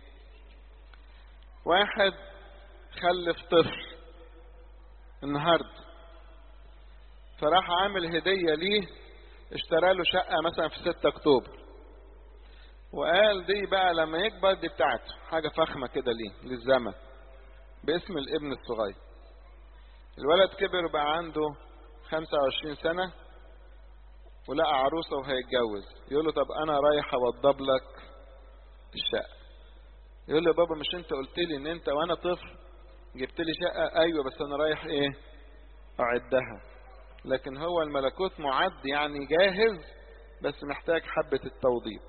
واحد خلف طفل النهارده فراح عامل هديه ليه اشترى له شقه مثلا في 6 اكتوبر وقال دي بقى لما يكبر دي بتاعته حاجة فخمة كده ليه للزمن باسم الابن الصغير الولد كبر وبقى عنده 25 سنة ولقى عروسة وهيتجوز يقول له طب أنا رايح أوضب لك الشقة يقول له يا بابا مش أنت قلت لي إن أنت وأنا طفل جبت لي شقة أيوة بس أنا رايح إيه أعدها لكن هو الملكوت معد يعني جاهز بس محتاج حبة التوضيب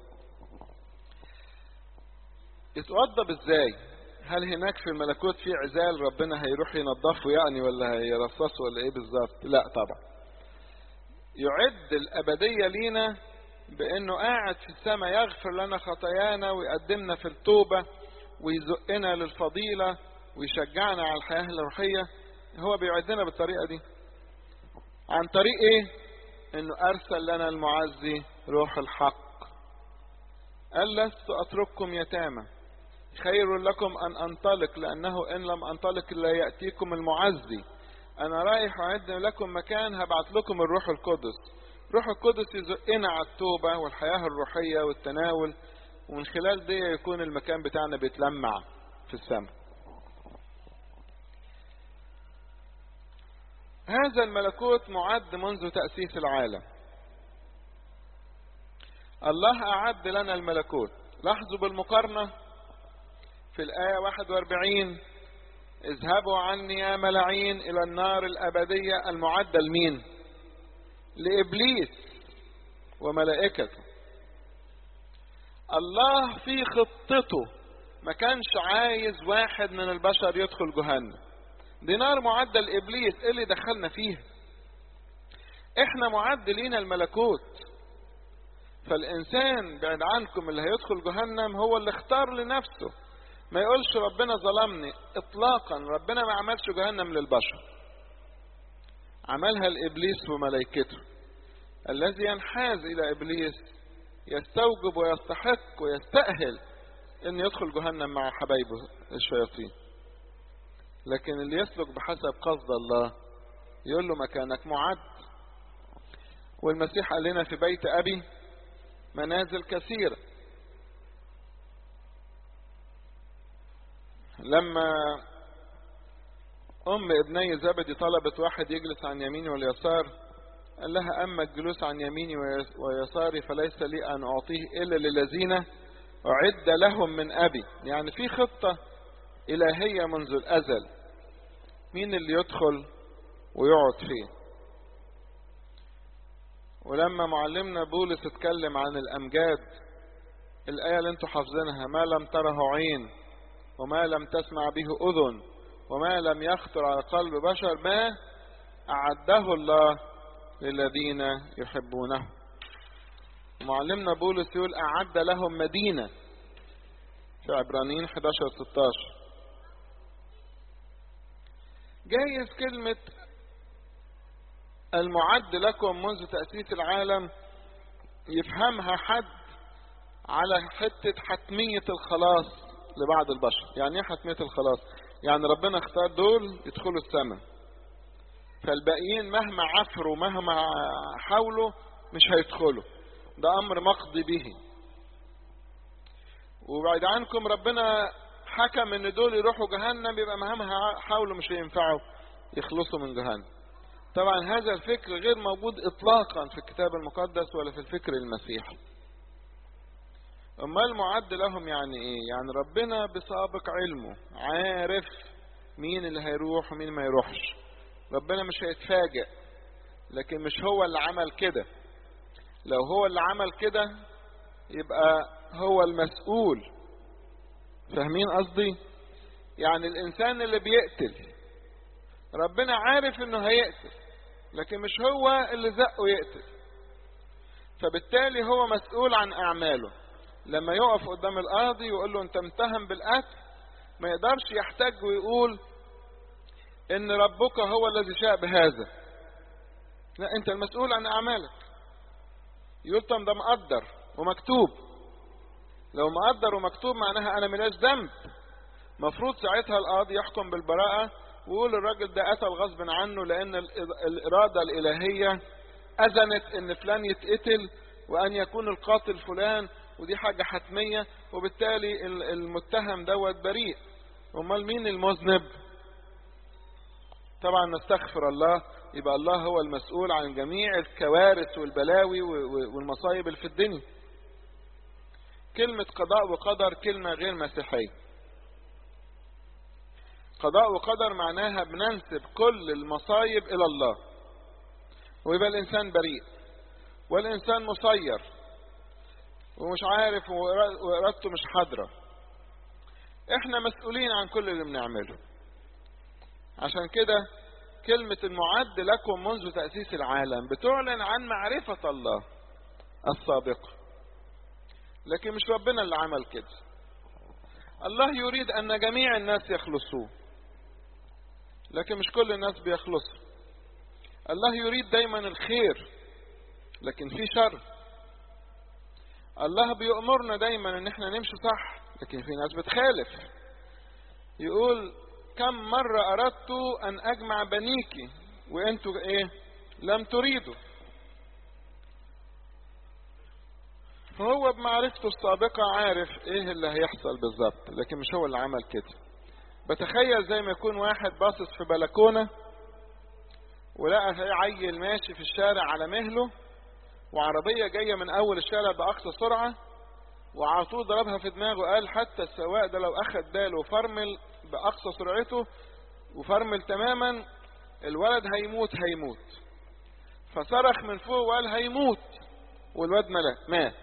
يتوضب ازاي هل هناك في الملكوت في عزال ربنا هيروح ينظفه يعني ولا هيرصصه ولا ايه بالظبط لا طبعا يعد الابدية لينا بانه قاعد في السماء يغفر لنا خطايانا ويقدمنا في التوبة ويزقنا للفضيلة ويشجعنا على الحياة الروحية هو بيعدنا بالطريقة دي عن طريق ايه انه ارسل لنا المعزي روح الحق قال لست اترككم يتامى خير لكم ان انطلق لانه ان لم انطلق لا ياتيكم المعزي انا رايح اعد لكم مكان هبعت لكم الروح القدس روح القدس يزقنا على التوبه والحياه الروحيه والتناول ومن خلال دي يكون المكان بتاعنا بيتلمع في السماء هذا الملكوت معد منذ تأسيس العالم الله أعد لنا الملكوت لاحظوا بالمقارنة في الآية 41 اذهبوا عني يا ملعين إلى النار الأبدية المعدة لمين لإبليس وملائكته الله في خطته ما كانش عايز واحد من البشر يدخل جهنم دي نار معدة لإبليس إيه اللي دخلنا فيها احنا معد لينا الملكوت فالإنسان بعد عنكم اللي هيدخل جهنم هو اللي اختار لنفسه ما يقولش ربنا ظلمني اطلاقا ربنا ما عملش جهنم للبشر عملها لابليس وملائكته الذي ينحاز الى ابليس يستوجب ويستحق ويستاهل ان يدخل جهنم مع حبايبه الشياطين لكن اللي يسلك بحسب قصد الله يقول له مكانك معد والمسيح قال لنا في بيت ابي منازل كثيره لما أم ابني زبدي طلبت واحد يجلس عن يميني واليسار قال لها أما الجلوس عن يميني ويساري فليس لي أن أعطيه إلا للذين أعد لهم من أبي يعني في خطة إلهية منذ الأزل مين اللي يدخل ويقعد فيه ولما معلمنا بولس اتكلم عن الأمجاد الآية اللي انتوا حافظينها ما لم تره عين وما لم تسمع به أذن وما لم يخطر على قلب بشر ما أعده الله للذين يحبونه معلمنا بولس يقول أعد لهم مدينة في عبرانيين 11 16 جايز كلمة المعد لكم منذ تأسيس العالم يفهمها حد على حتة حتمية الخلاص لبعض البشر يعني ايه حتمية الخلاص يعني ربنا اختار دول يدخلوا السماء فالباقيين مهما عفروا مهما حاولوا مش هيدخلوا ده امر مقضي به وبعد عنكم ربنا حكم ان دول يروحوا جهنم يبقى مهما حاولوا مش هينفعوا يخلصوا من جهنم طبعا هذا الفكر غير موجود اطلاقا في الكتاب المقدس ولا في الفكر المسيحي امال المعد لهم يعني ايه يعني ربنا بسابق علمه عارف مين اللي هيروح ومين ما يروحش ربنا مش هيتفاجئ لكن مش هو اللي عمل كده لو هو اللي عمل كده يبقى هو المسؤول فاهمين قصدي يعني الانسان اللي بيقتل ربنا عارف انه هيقتل لكن مش هو اللي زقه يقتل فبالتالي هو مسؤول عن اعماله لما يقف قدام القاضي ويقول له انت متهم بالقتل ما يقدرش يحتج ويقول ان ربك هو الذي شاء بهذا لا انت المسؤول عن اعمالك يقول طب ده مقدر ومكتوب لو مقدر ومكتوب معناها انا ملاش ذنب مفروض ساعتها القاضي يحكم بالبراءة ويقول الراجل ده قتل غصب عنه لان الارادة الالهية اذنت ان فلان يتقتل وان يكون القاتل فلان ودي حاجة حتمية وبالتالي المتهم دوت بريء امال مين المذنب طبعا نستغفر الله يبقى الله هو المسؤول عن جميع الكوارث والبلاوي والمصايب اللي في الدنيا كلمة قضاء وقدر كلمة غير مسيحية قضاء وقدر معناها بننسب كل المصايب إلى الله ويبقى الإنسان بريء والإنسان مسير ومش عارف وإرادته مش حاضرة احنا مسؤولين عن كل اللي بنعمله عشان كده كلمة المعد لكم منذ تأسيس العالم بتعلن عن معرفة الله السابقة لكن مش ربنا اللي عمل كده الله يريد أن جميع الناس يخلصوه لكن مش كل الناس بيخلصوا الله يريد دايما الخير لكن في شر الله بيأمرنا دايما ان احنا نمشي صح لكن في ناس بتخالف يقول كم مرة أردت أن أجمع بنيك وأنتوا إيه لم تريدوا فهو بمعرفته السابقة عارف إيه اللي هيحصل بالظبط لكن مش هو اللي عمل كده بتخيل زي ما يكون واحد باصص في بلكونة ولقى في عيل ماشي في الشارع على مهله وعربية جاية من أول الشارع بأقصى سرعة وعلى طول ضربها في دماغه قال حتى السواق ده لو أخد باله وفرمل بأقصى سرعته وفرمل تماما الولد هيموت هيموت فصرخ من فوق وقال هيموت والواد مات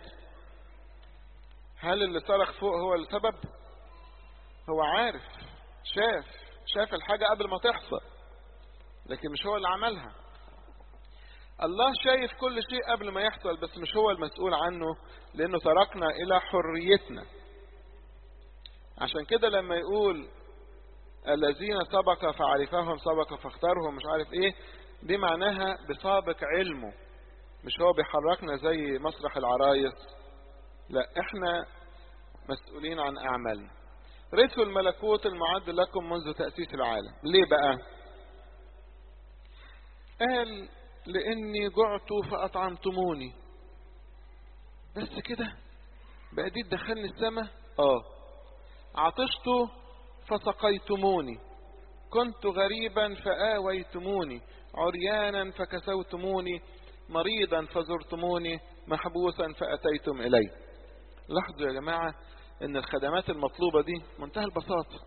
هل اللي صرخ فوق هو السبب هو عارف شاف شاف الحاجة قبل ما تحصل لكن مش هو اللي عملها الله شايف كل شيء قبل ما يحصل بس مش هو المسؤول عنه لانه تركنا الى حريتنا عشان كده لما يقول الذين سبق فعرفهم سبق فاختارهم مش عارف ايه دي معناها بسابق علمه مش هو بيحركنا زي مسرح العرايس لا احنا مسؤولين عن اعمالنا رثوا الملكوت المعد لكم منذ تأسيس العالم ليه بقى قال لاني جعت فاطعمتموني بس كده بقى دي تدخلني السماء اه عطشت فسقيتموني كنت غريبا فآويتموني عريانا فكسوتموني مريضا فزرتموني محبوسا فأتيتم إلي لاحظوا يا جماعة ان الخدمات المطلوبة دي منتهى البساطة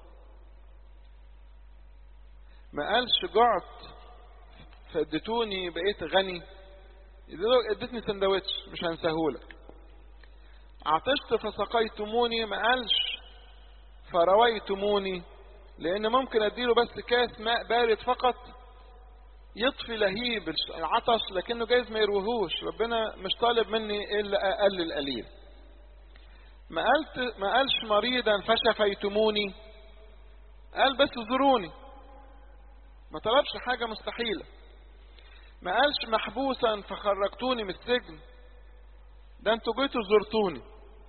ما قالش جعت فاديتوني بقيت غني اديتني سندوتش مش هنساهولك عطشت فسقيتموني ما قالش فرويتموني لان ممكن اديله بس كاس ماء بارد فقط يطفي لهيب العطش لكنه جايز ما يروهوش ربنا مش طالب مني الا اقل القليل ما قالت ما قالش مريضا فشفيتموني قال بس زوروني ما طلبش حاجه مستحيله ما قالش محبوسا فخرجتوني من السجن ده انتوا جيتوا زرتوني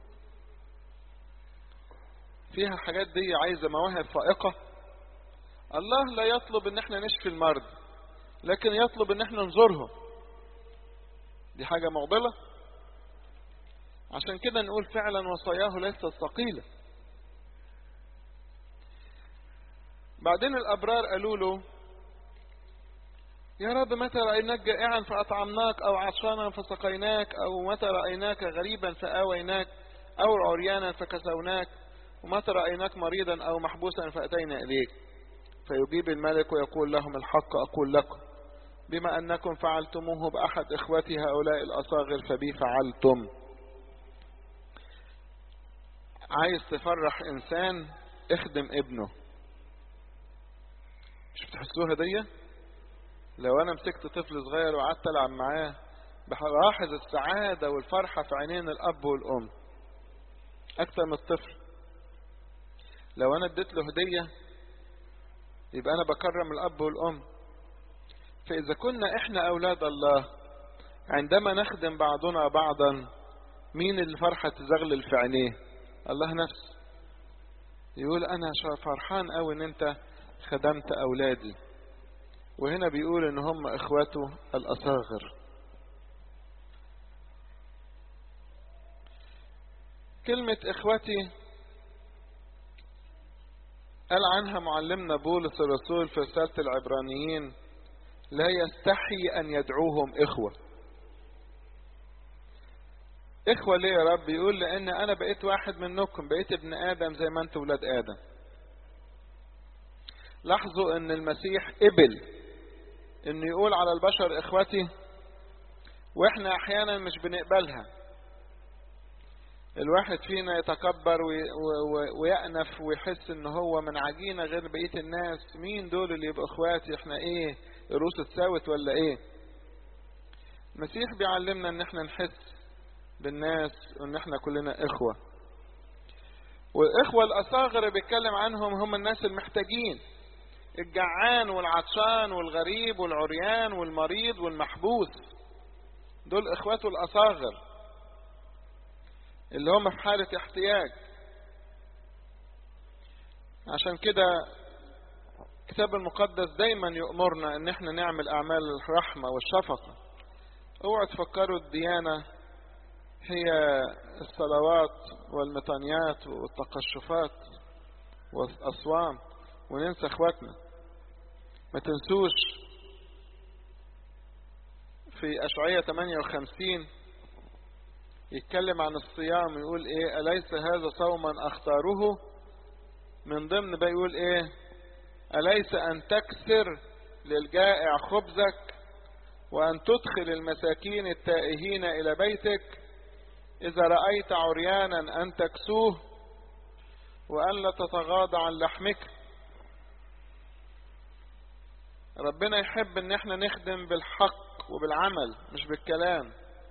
فيها حاجات دي عايزه مواهب فائقه الله لا يطلب ان احنا نشفي المرضى لكن يطلب ان احنا نزورهم دي حاجة معضلة عشان كده نقول فعلا وصاياه ليست ثقيلة بعدين الأبرار قالوا له يا رب متى رأيناك جائعا فأطعمناك أو عطشانا فسقيناك أو متى رأيناك غريبا فآويناك أو عريانا فكسوناك ومتى رأيناك مريضا أو محبوسا فأتينا إليك فيجيب الملك ويقول لهم الحق أقول لكم بما أنكم فعلتموه بأحد إخوتي هؤلاء الأصاغر فبي فعلتم عايز تفرح إنسان اخدم ابنه مش بتحسوها دي لو أنا مسكت طفل صغير وقعدت ألعب معاه بلاحظ السعادة والفرحة في عينين الأب والأم أكثر من الطفل لو أنا اديت له هدية يبقى أنا بكرم الأب والأم فإذا كنا إحنا أولاد الله عندما نخدم بعضنا بعضا مين اللي فرحة تزغلل في عينيه الله نفسه يقول أنا فرحان أوي إن أنت خدمت أولادي وهنا بيقول إن هم إخواته الأصاغر كلمة إخوتي قال عنها معلمنا بولس الرسول في رسالة العبرانيين لا يستحي أن يدعوهم إخوة إخوة ليه يا رب يقول لأن أنا بقيت واحد منكم بقيت ابن آدم زي ما أنتم ولاد آدم لاحظوا أن المسيح قبل أنه يقول على البشر إخوتي وإحنا أحيانا مش بنقبلها الواحد فينا يتكبر ويأنف ويحس ان هو من عجينة غير بقية الناس مين دول اللي يبقوا اخواتي احنا ايه الروس اتساوت ولا ايه المسيح بيعلمنا ان احنا نحس بالناس وان احنا كلنا اخوة والاخوة الاصاغر بيتكلم عنهم هم الناس المحتاجين الجعان والعطشان والغريب والعريان والمريض والمحبوس دول اخواته الاصاغر اللي هم في حالة احتياج عشان كده الكتاب المقدس دايما يأمرنا ان احنا نعمل اعمال الرحمة والشفقة اوعوا تفكروا الديانة هي الصلوات والمطانيات والتقشفات والأصوام وننسى اخواتنا ما تنسوش في أشعية 58 يتكلم عن الصيام يقول ايه أليس هذا صوما أختاره من ضمن بقى يقول ايه أليس أن تكسر للجائع خبزك وأن تدخل المساكين التائهين إلى بيتك إذا رأيت عريانا أن تكسوه وأن لا تتغاضى عن لحمك ربنا يحب ان احنا نخدم بالحق وبالعمل مش بالكلام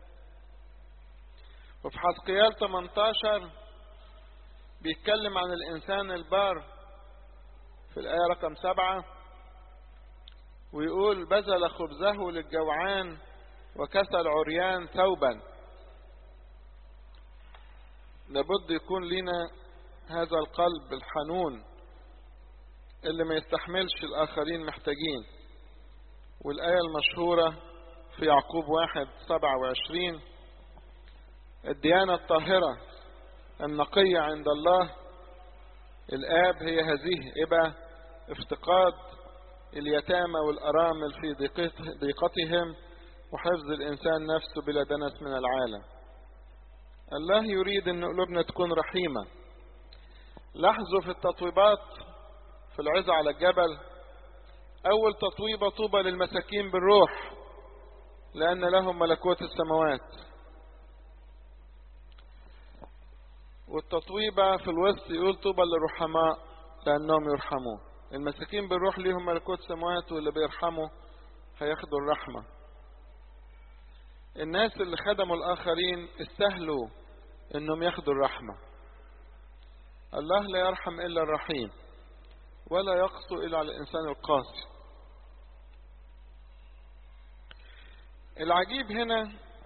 وفي حسقيال 18 بيتكلم عن الإنسان البار في الآية رقم سبعة ويقول بذل خبزه للجوعان وكسى العريان ثوبا لابد يكون لنا هذا القلب الحنون اللي ما يستحملش الآخرين محتاجين والآية المشهورة في يعقوب واحد سبعة وعشرين الديانة الطاهرة النقية عند الله الآب هي هذه إبا افتقاد اليتامى والأرامل في ضيقتهم وحفظ الإنسان نفسه بلا دنس من العالم الله يريد أن قلوبنا تكون رحيمة لاحظوا في التطويبات في العزة على الجبل أول تطويبة طوبى للمساكين بالروح لأن لهم ملكوت السماوات والتطويبة في الوسط يقول طوبى للرحماء لأنهم يرحمون المساكين بالروح ليهم ملكوت السماوات واللي بيرحموا هياخدوا الرحمة الناس اللي خدموا الآخرين استهلوا انهم ياخدوا الرحمة الله لا يرحم إلا الرحيم ولا يقسو إلا على الإنسان القاسي العجيب هنا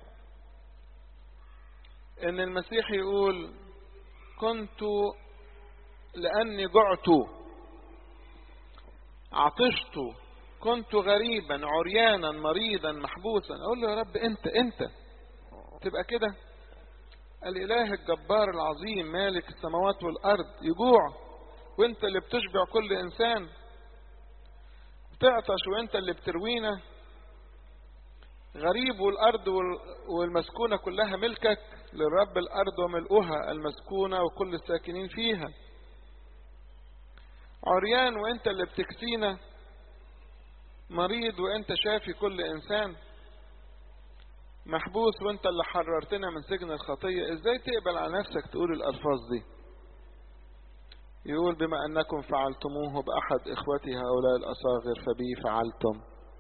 ان المسيح يقول كنت لاني جعت عطشت كنت غريبا عريانا مريضا محبوسا اقول له يا رب انت انت تبقى كده الاله الجبار العظيم مالك السماوات والارض يجوع وانت اللي بتشبع كل انسان تعطش وانت اللي بتروينا غريب والارض والمسكونة كلها ملكك للرب الارض وملؤها المسكونة وكل الساكنين فيها عريان وانت اللي بتكسينا مريض وانت شافي كل انسان محبوس وانت اللي حررتنا من سجن الخطية ازاي تقبل على نفسك تقول الالفاظ دي يقول بما انكم فعلتموه باحد اخوتي هؤلاء الاصاغر فبي فعلتم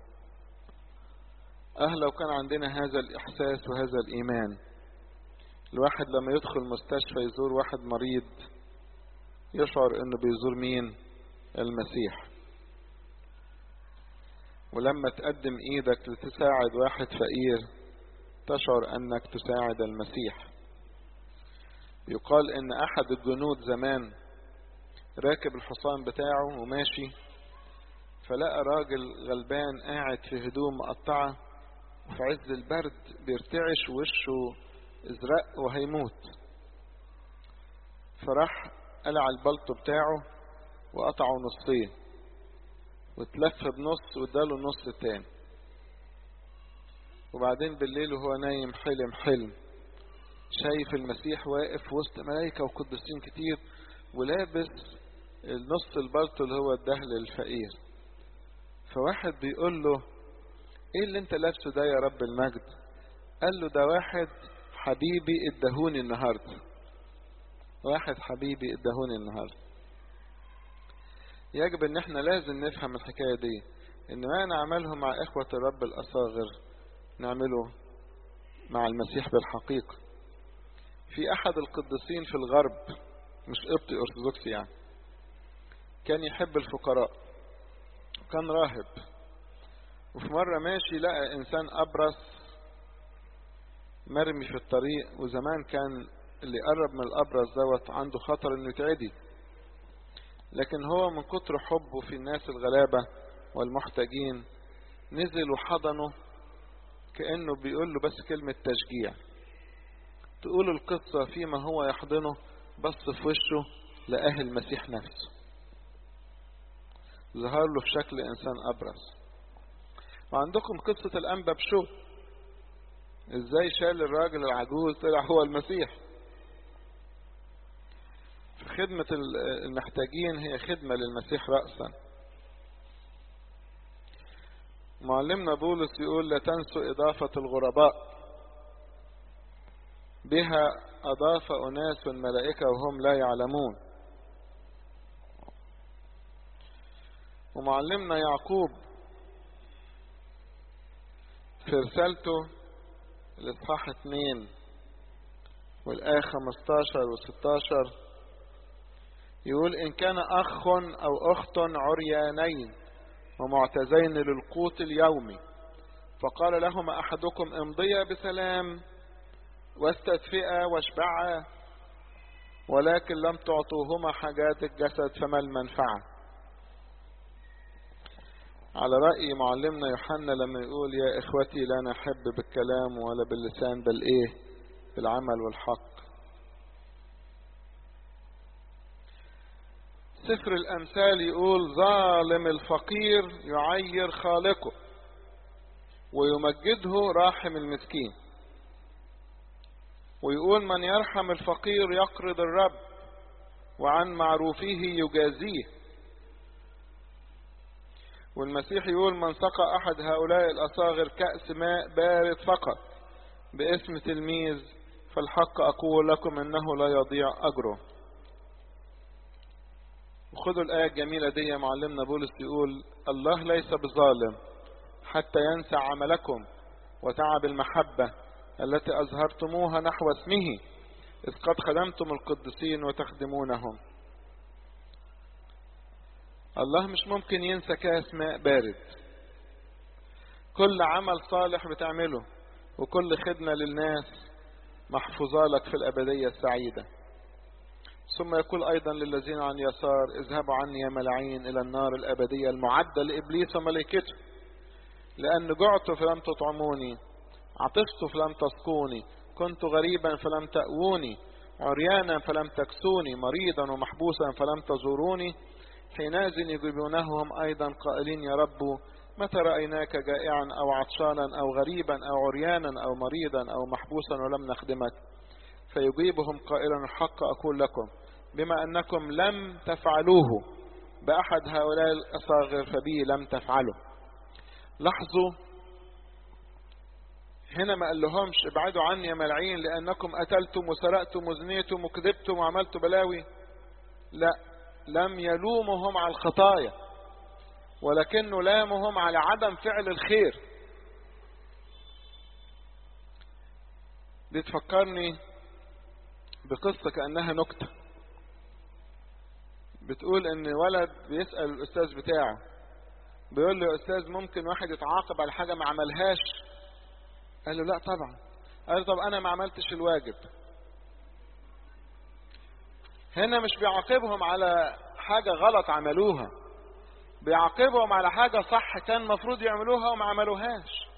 اه لو كان عندنا هذا الاحساس وهذا الايمان الواحد لما يدخل مستشفى يزور واحد مريض يشعر انه بيزور مين المسيح ولما تقدم ايدك لتساعد واحد فقير تشعر انك تساعد المسيح يقال ان احد الجنود زمان راكب الحصان بتاعه وماشي فلقى راجل غلبان قاعد في هدوم مقطعة وفي عز البرد بيرتعش وشه ازرق وهيموت فراح قلع البلطو بتاعه وقطعه نصين واتلف بنص واداله النص التاني وبعدين بالليل وهو نايم حلم حلم شايف المسيح واقف وسط ملائكة وقدسين كتير ولابس النص البلطو اللي هو اداه للفقير فواحد بيقول له ايه اللي انت لابسه ده يا رب المجد قال له ده واحد حبيبي ادهوني النهارده واحد حبيبي ادهوني النهارده يجب ان احنا لازم نفهم الحكاية دي ان ما نعمله مع اخوة الرب الاصاغر نعمله مع المسيح بالحقيقة في احد القديسين في الغرب مش قبطي ارثوذكسي يعني كان يحب الفقراء كان راهب وفي مرة ماشي لقى انسان ابرص مرمي في الطريق وزمان كان اللي قرب من الابرص دوت عنده خطر انه يتعدي لكن هو من كتر حبه في الناس الغلابة والمحتاجين نزل وحضنه كأنه بيقول له بس كلمة تشجيع تقول القصة فيما هو يحضنه بص في وشه لقاه المسيح نفسه ظهر له في شكل إنسان أبرص وعندكم قصة الأنبا بشو إزاي شال الراجل العجوز طلع هو المسيح خدمة المحتاجين هي خدمة للمسيح رأسا معلمنا بولس يقول لا تنسوا إضافة الغرباء بها أضاف أناس الملائكة وهم لا يعلمون ومعلمنا يعقوب في رسالته الإصحاح 2 والآية 15 و 16 يقول إن كان أخ أو أخت عريانين ومعتزين للقوت اليومي فقال لهما أحدكم امضيا بسلام واستدفئا واشبعا ولكن لم تعطوهما حاجات الجسد فما المنفعة على رأي معلمنا يوحنا لما يقول يا إخوتي لا نحب بالكلام ولا باللسان بل إيه بالعمل والحق سفر الأمثال يقول ظالم الفقير يعير خالقه ويمجده راحم المسكين ويقول من يرحم الفقير يقرض الرب وعن معروفه يجازيه والمسيح يقول من سقى أحد هؤلاء الأصاغر كأس ماء بارد فقط باسم تلميذ فالحق أقول لكم إنه لا يضيع أجره وخدوا الآية الجميلة دي يا معلمنا بولس يقول الله ليس بظالم حتى ينسى عملكم وتعب المحبة التي أظهرتموها نحو اسمه إذ قد خدمتم القديسين وتخدمونهم الله مش ممكن ينسى كاس ماء بارد كل عمل صالح بتعمله وكل خدمة للناس محفوظة لك في الأبدية السعيدة ثم يقول أيضا للذين عن يسار اذهبوا عني يا ملاعين إلى النار الأبدية المعدة لإبليس وملائكته لأن جعت فلم تطعموني عطشت فلم تسقوني كنت غريبا فلم تأووني عريانا فلم تكسوني مريضا ومحبوسا فلم تزوروني حينئذ يجيبونهم أيضا قائلين يا رب متى رأيناك جائعا أو عطشانا أو غريبا أو عريانا أو مريضا أو محبوسا ولم نخدمك فيجيبهم قائلا الحق أقول لكم بما أنكم لم تفعلوه بأحد هؤلاء الأصاغر فبي لم تفعلوا لاحظوا هنا ما قال لهمش ابعدوا عني يا ملعين لأنكم قتلتم وسرقتم وزنيتم وكذبتم وعملتوا بلاوي لا لم يلومهم على الخطايا ولكنه لامهم على عدم فعل الخير دي تفكرني بقصة كأنها نكتة بتقول ان ولد بيسأل الأستاذ بتاعه بيقول له يا أستاذ ممكن واحد يتعاقب على حاجة ما عملهاش قال له لا طبعا قال له طب أنا ما عملتش الواجب هنا مش بيعاقبهم على حاجة غلط عملوها بيعاقبهم على حاجة صح كان المفروض يعملوها وما عملوهاش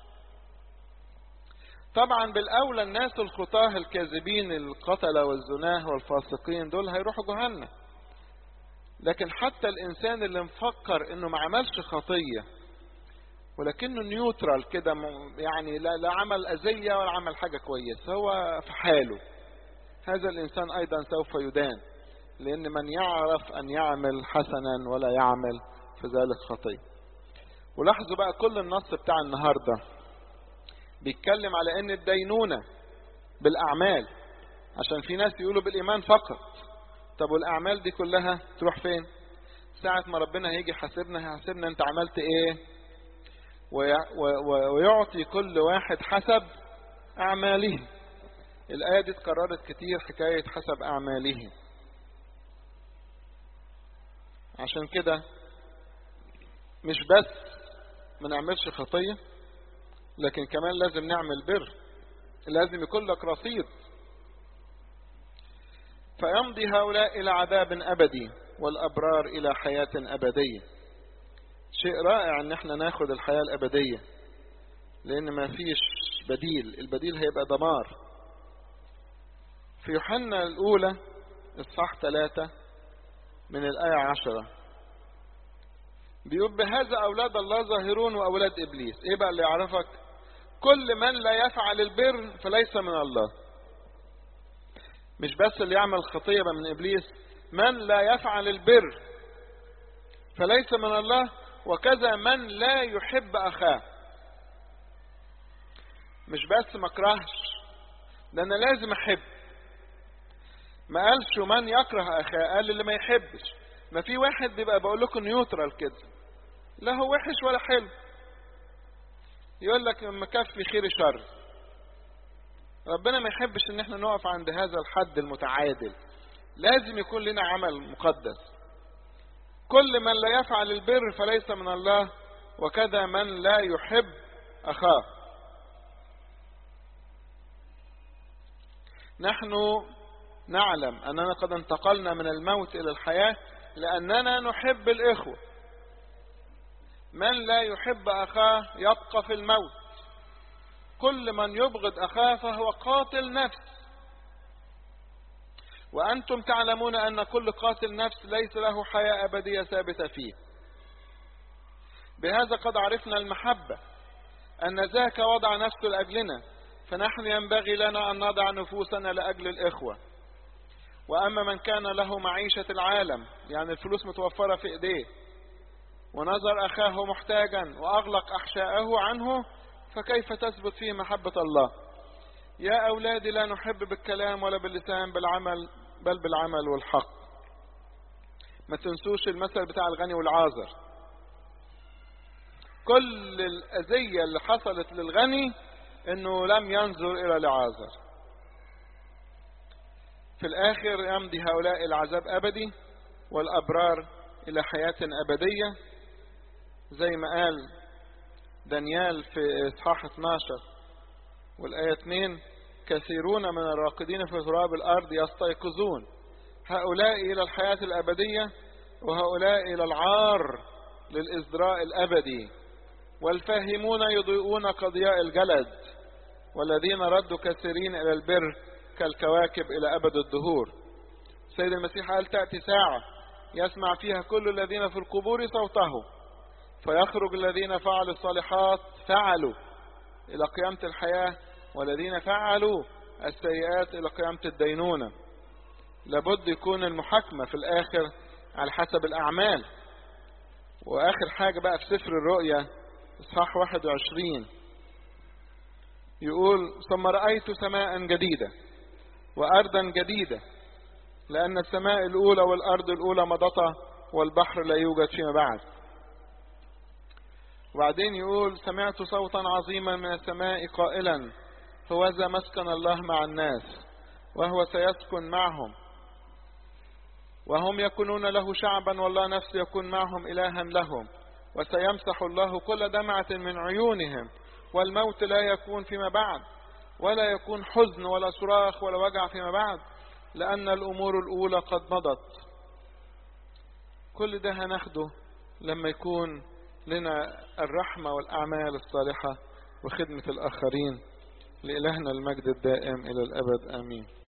طبعا بالأولى الناس الخطاه الكاذبين القتلة والزناه والفاسقين دول هيروحوا جهنم لكن حتى الإنسان اللي مفكر إنه ما عملش خطية ولكنه نيوترال كده يعني لا, لا عمل أذية ولا عمل حاجة كويسة هو في حاله هذا الإنسان أيضا سوف يدان لأن من يعرف أن يعمل حسنا ولا يعمل في ذلك خطية ولاحظوا بقى كل النص بتاع النهاردة بيتكلم على أن الدينونة بالأعمال عشان في ناس يقولوا بالإيمان فقط طب والأعمال دي كلها تروح فين ساعة ما ربنا هيجي حاسبنا هيحاسبنا أنت عملت إيه ويعطي كل واحد حسب أعماله الآية دي اتكررت كتير حكاية حسب أعماله عشان كده مش بس ما نعملش خطية لكن كمان لازم نعمل بر لازم يكون لك رصيد فيمضي هؤلاء إلى عذاب أبدي والأبرار إلى حياة أبدية شيء رائع ان احنا ناخد الحياة الأبدية لأن ما فيش بديل البديل هيبقى دمار في يوحنا الأولى إصحاح ثلاثة من الآية عشرة بيقول بهذا أولاد الله ظاهرون وأولاد إبليس إيه بقى اللي يعرفك كل من لا يفعل البر فليس من الله مش بس اللي يعمل خطية من إبليس من لا يفعل البر فليس من الله وكذا من لا يحب أخاه مش بس ما اكرهش ده أنا لازم أحب ما قالش من يكره أخاه قال اللي ما يحبش ما في واحد بيبقى بقول لكم نيوترال كده لا هو وحش ولا حلو يقول لك مكفي خير شر ربنا ما يحبش ان احنا نقف عند هذا الحد المتعادل لازم يكون لنا عمل مقدس كل من لا يفعل البر فليس من الله وكذا من لا يحب اخاه نحن نعلم اننا قد انتقلنا من الموت الى الحياه لاننا نحب الاخوه من لا يحب اخاه يبقى في الموت كل من يبغض اخاه فهو قاتل نفس وانتم تعلمون ان كل قاتل نفس ليس له حياه ابديه ثابته فيه بهذا قد عرفنا المحبه ان ذاك وضع نفسه لاجلنا فنحن ينبغي لنا ان نضع نفوسنا لاجل الاخوه واما من كان له معيشه العالم يعني الفلوس متوفره في ايديه ونظر أخاه محتاجا وأغلق أحشاءه عنه فكيف تثبت فيه محبة الله يا أولادي لا نحب بالكلام ولا باللسان بالعمل بل بالعمل والحق ما تنسوش المثل بتاع الغني والعازر كل الأذية اللي حصلت للغني انه لم ينظر الى العازر في الاخر يمضي هؤلاء العذاب ابدي والابرار الى حياة ابدية زي ما قال دانيال في اصحاح 12 والايه 2 كثيرون من الراقدين في تراب الارض يستيقظون هؤلاء إلى الحياة الأبدية وهؤلاء إلى العار للإزدراء الأبدي والفاهمون يضيئون كضياء الجلد والذين ردوا كثيرين إلى البر كالكواكب إلى أبد الدهور سيد المسيح قال تأتي ساعة يسمع فيها كل الذين في القبور صوته فيخرج الذين فعلوا الصالحات فعلوا إلى قيامة الحياة والذين فعلوا السيئات إلى قيامة الدينونة لابد يكون المحاكمة في الآخر على حسب الأعمال وآخر حاجة بقى في سفر الرؤيا إصحاح 21 يقول ثم رأيت سماء جديدة وأرضا جديدة لأن السماء الأولى والأرض الأولى مضتا والبحر لا يوجد فيما بعد وبعدين يقول سمعت صوتا عظيما من السماء قائلا هوذا مسكن الله مع الناس وهو سيسكن معهم وهم يكونون له شعبا والله نفسه يكون معهم إلها لهم وسيمسح الله كل دمعة من عيونهم والموت لا يكون فيما بعد ولا يكون حزن ولا صراخ ولا وجع فيما بعد لأن الأمور الأولى قد مضت كل ده هناخده لما يكون لنا الرحمة والأعمال الصالحة وخدمة الآخرين لإلهنا المجد الدائم إلى الأبد آمين